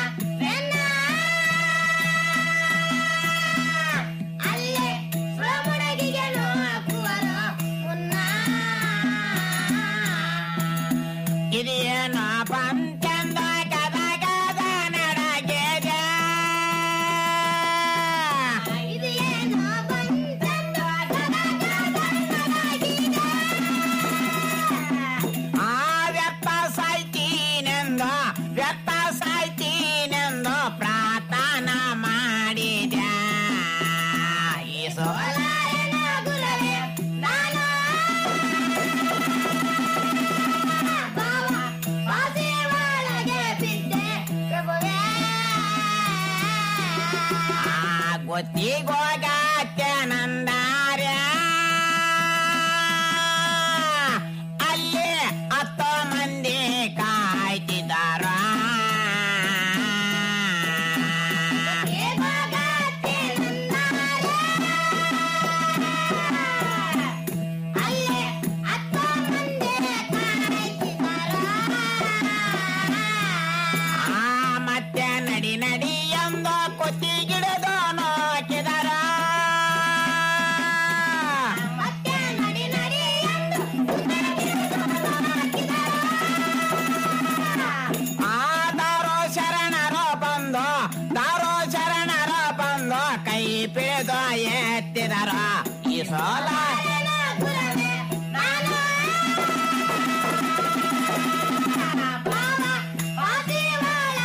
Speaker 2: ಒತ್ತಿಗೋಗಾತ್ಯನಂದಾರ್ಯ ಅಲ್ಲಿ ಹತ್ತು ಮಂದಿ ಕಾಯ್ತಿದ್ದಾರ ಆ ಮತ್ತೆ ನಡಿ ನಡಿ ಎಂದು ಕುತ್ತಿ ಗಿಡದು ನೋಕಿದರ ಆ ದಾರೋ ಶರಣರು ಬಂದು ದಾರೋ ಶರಣರು ಬಂದು ಕೈ ಪಿಳಿದು ಎತ್ತಿದರ ಈ ಸೋಲ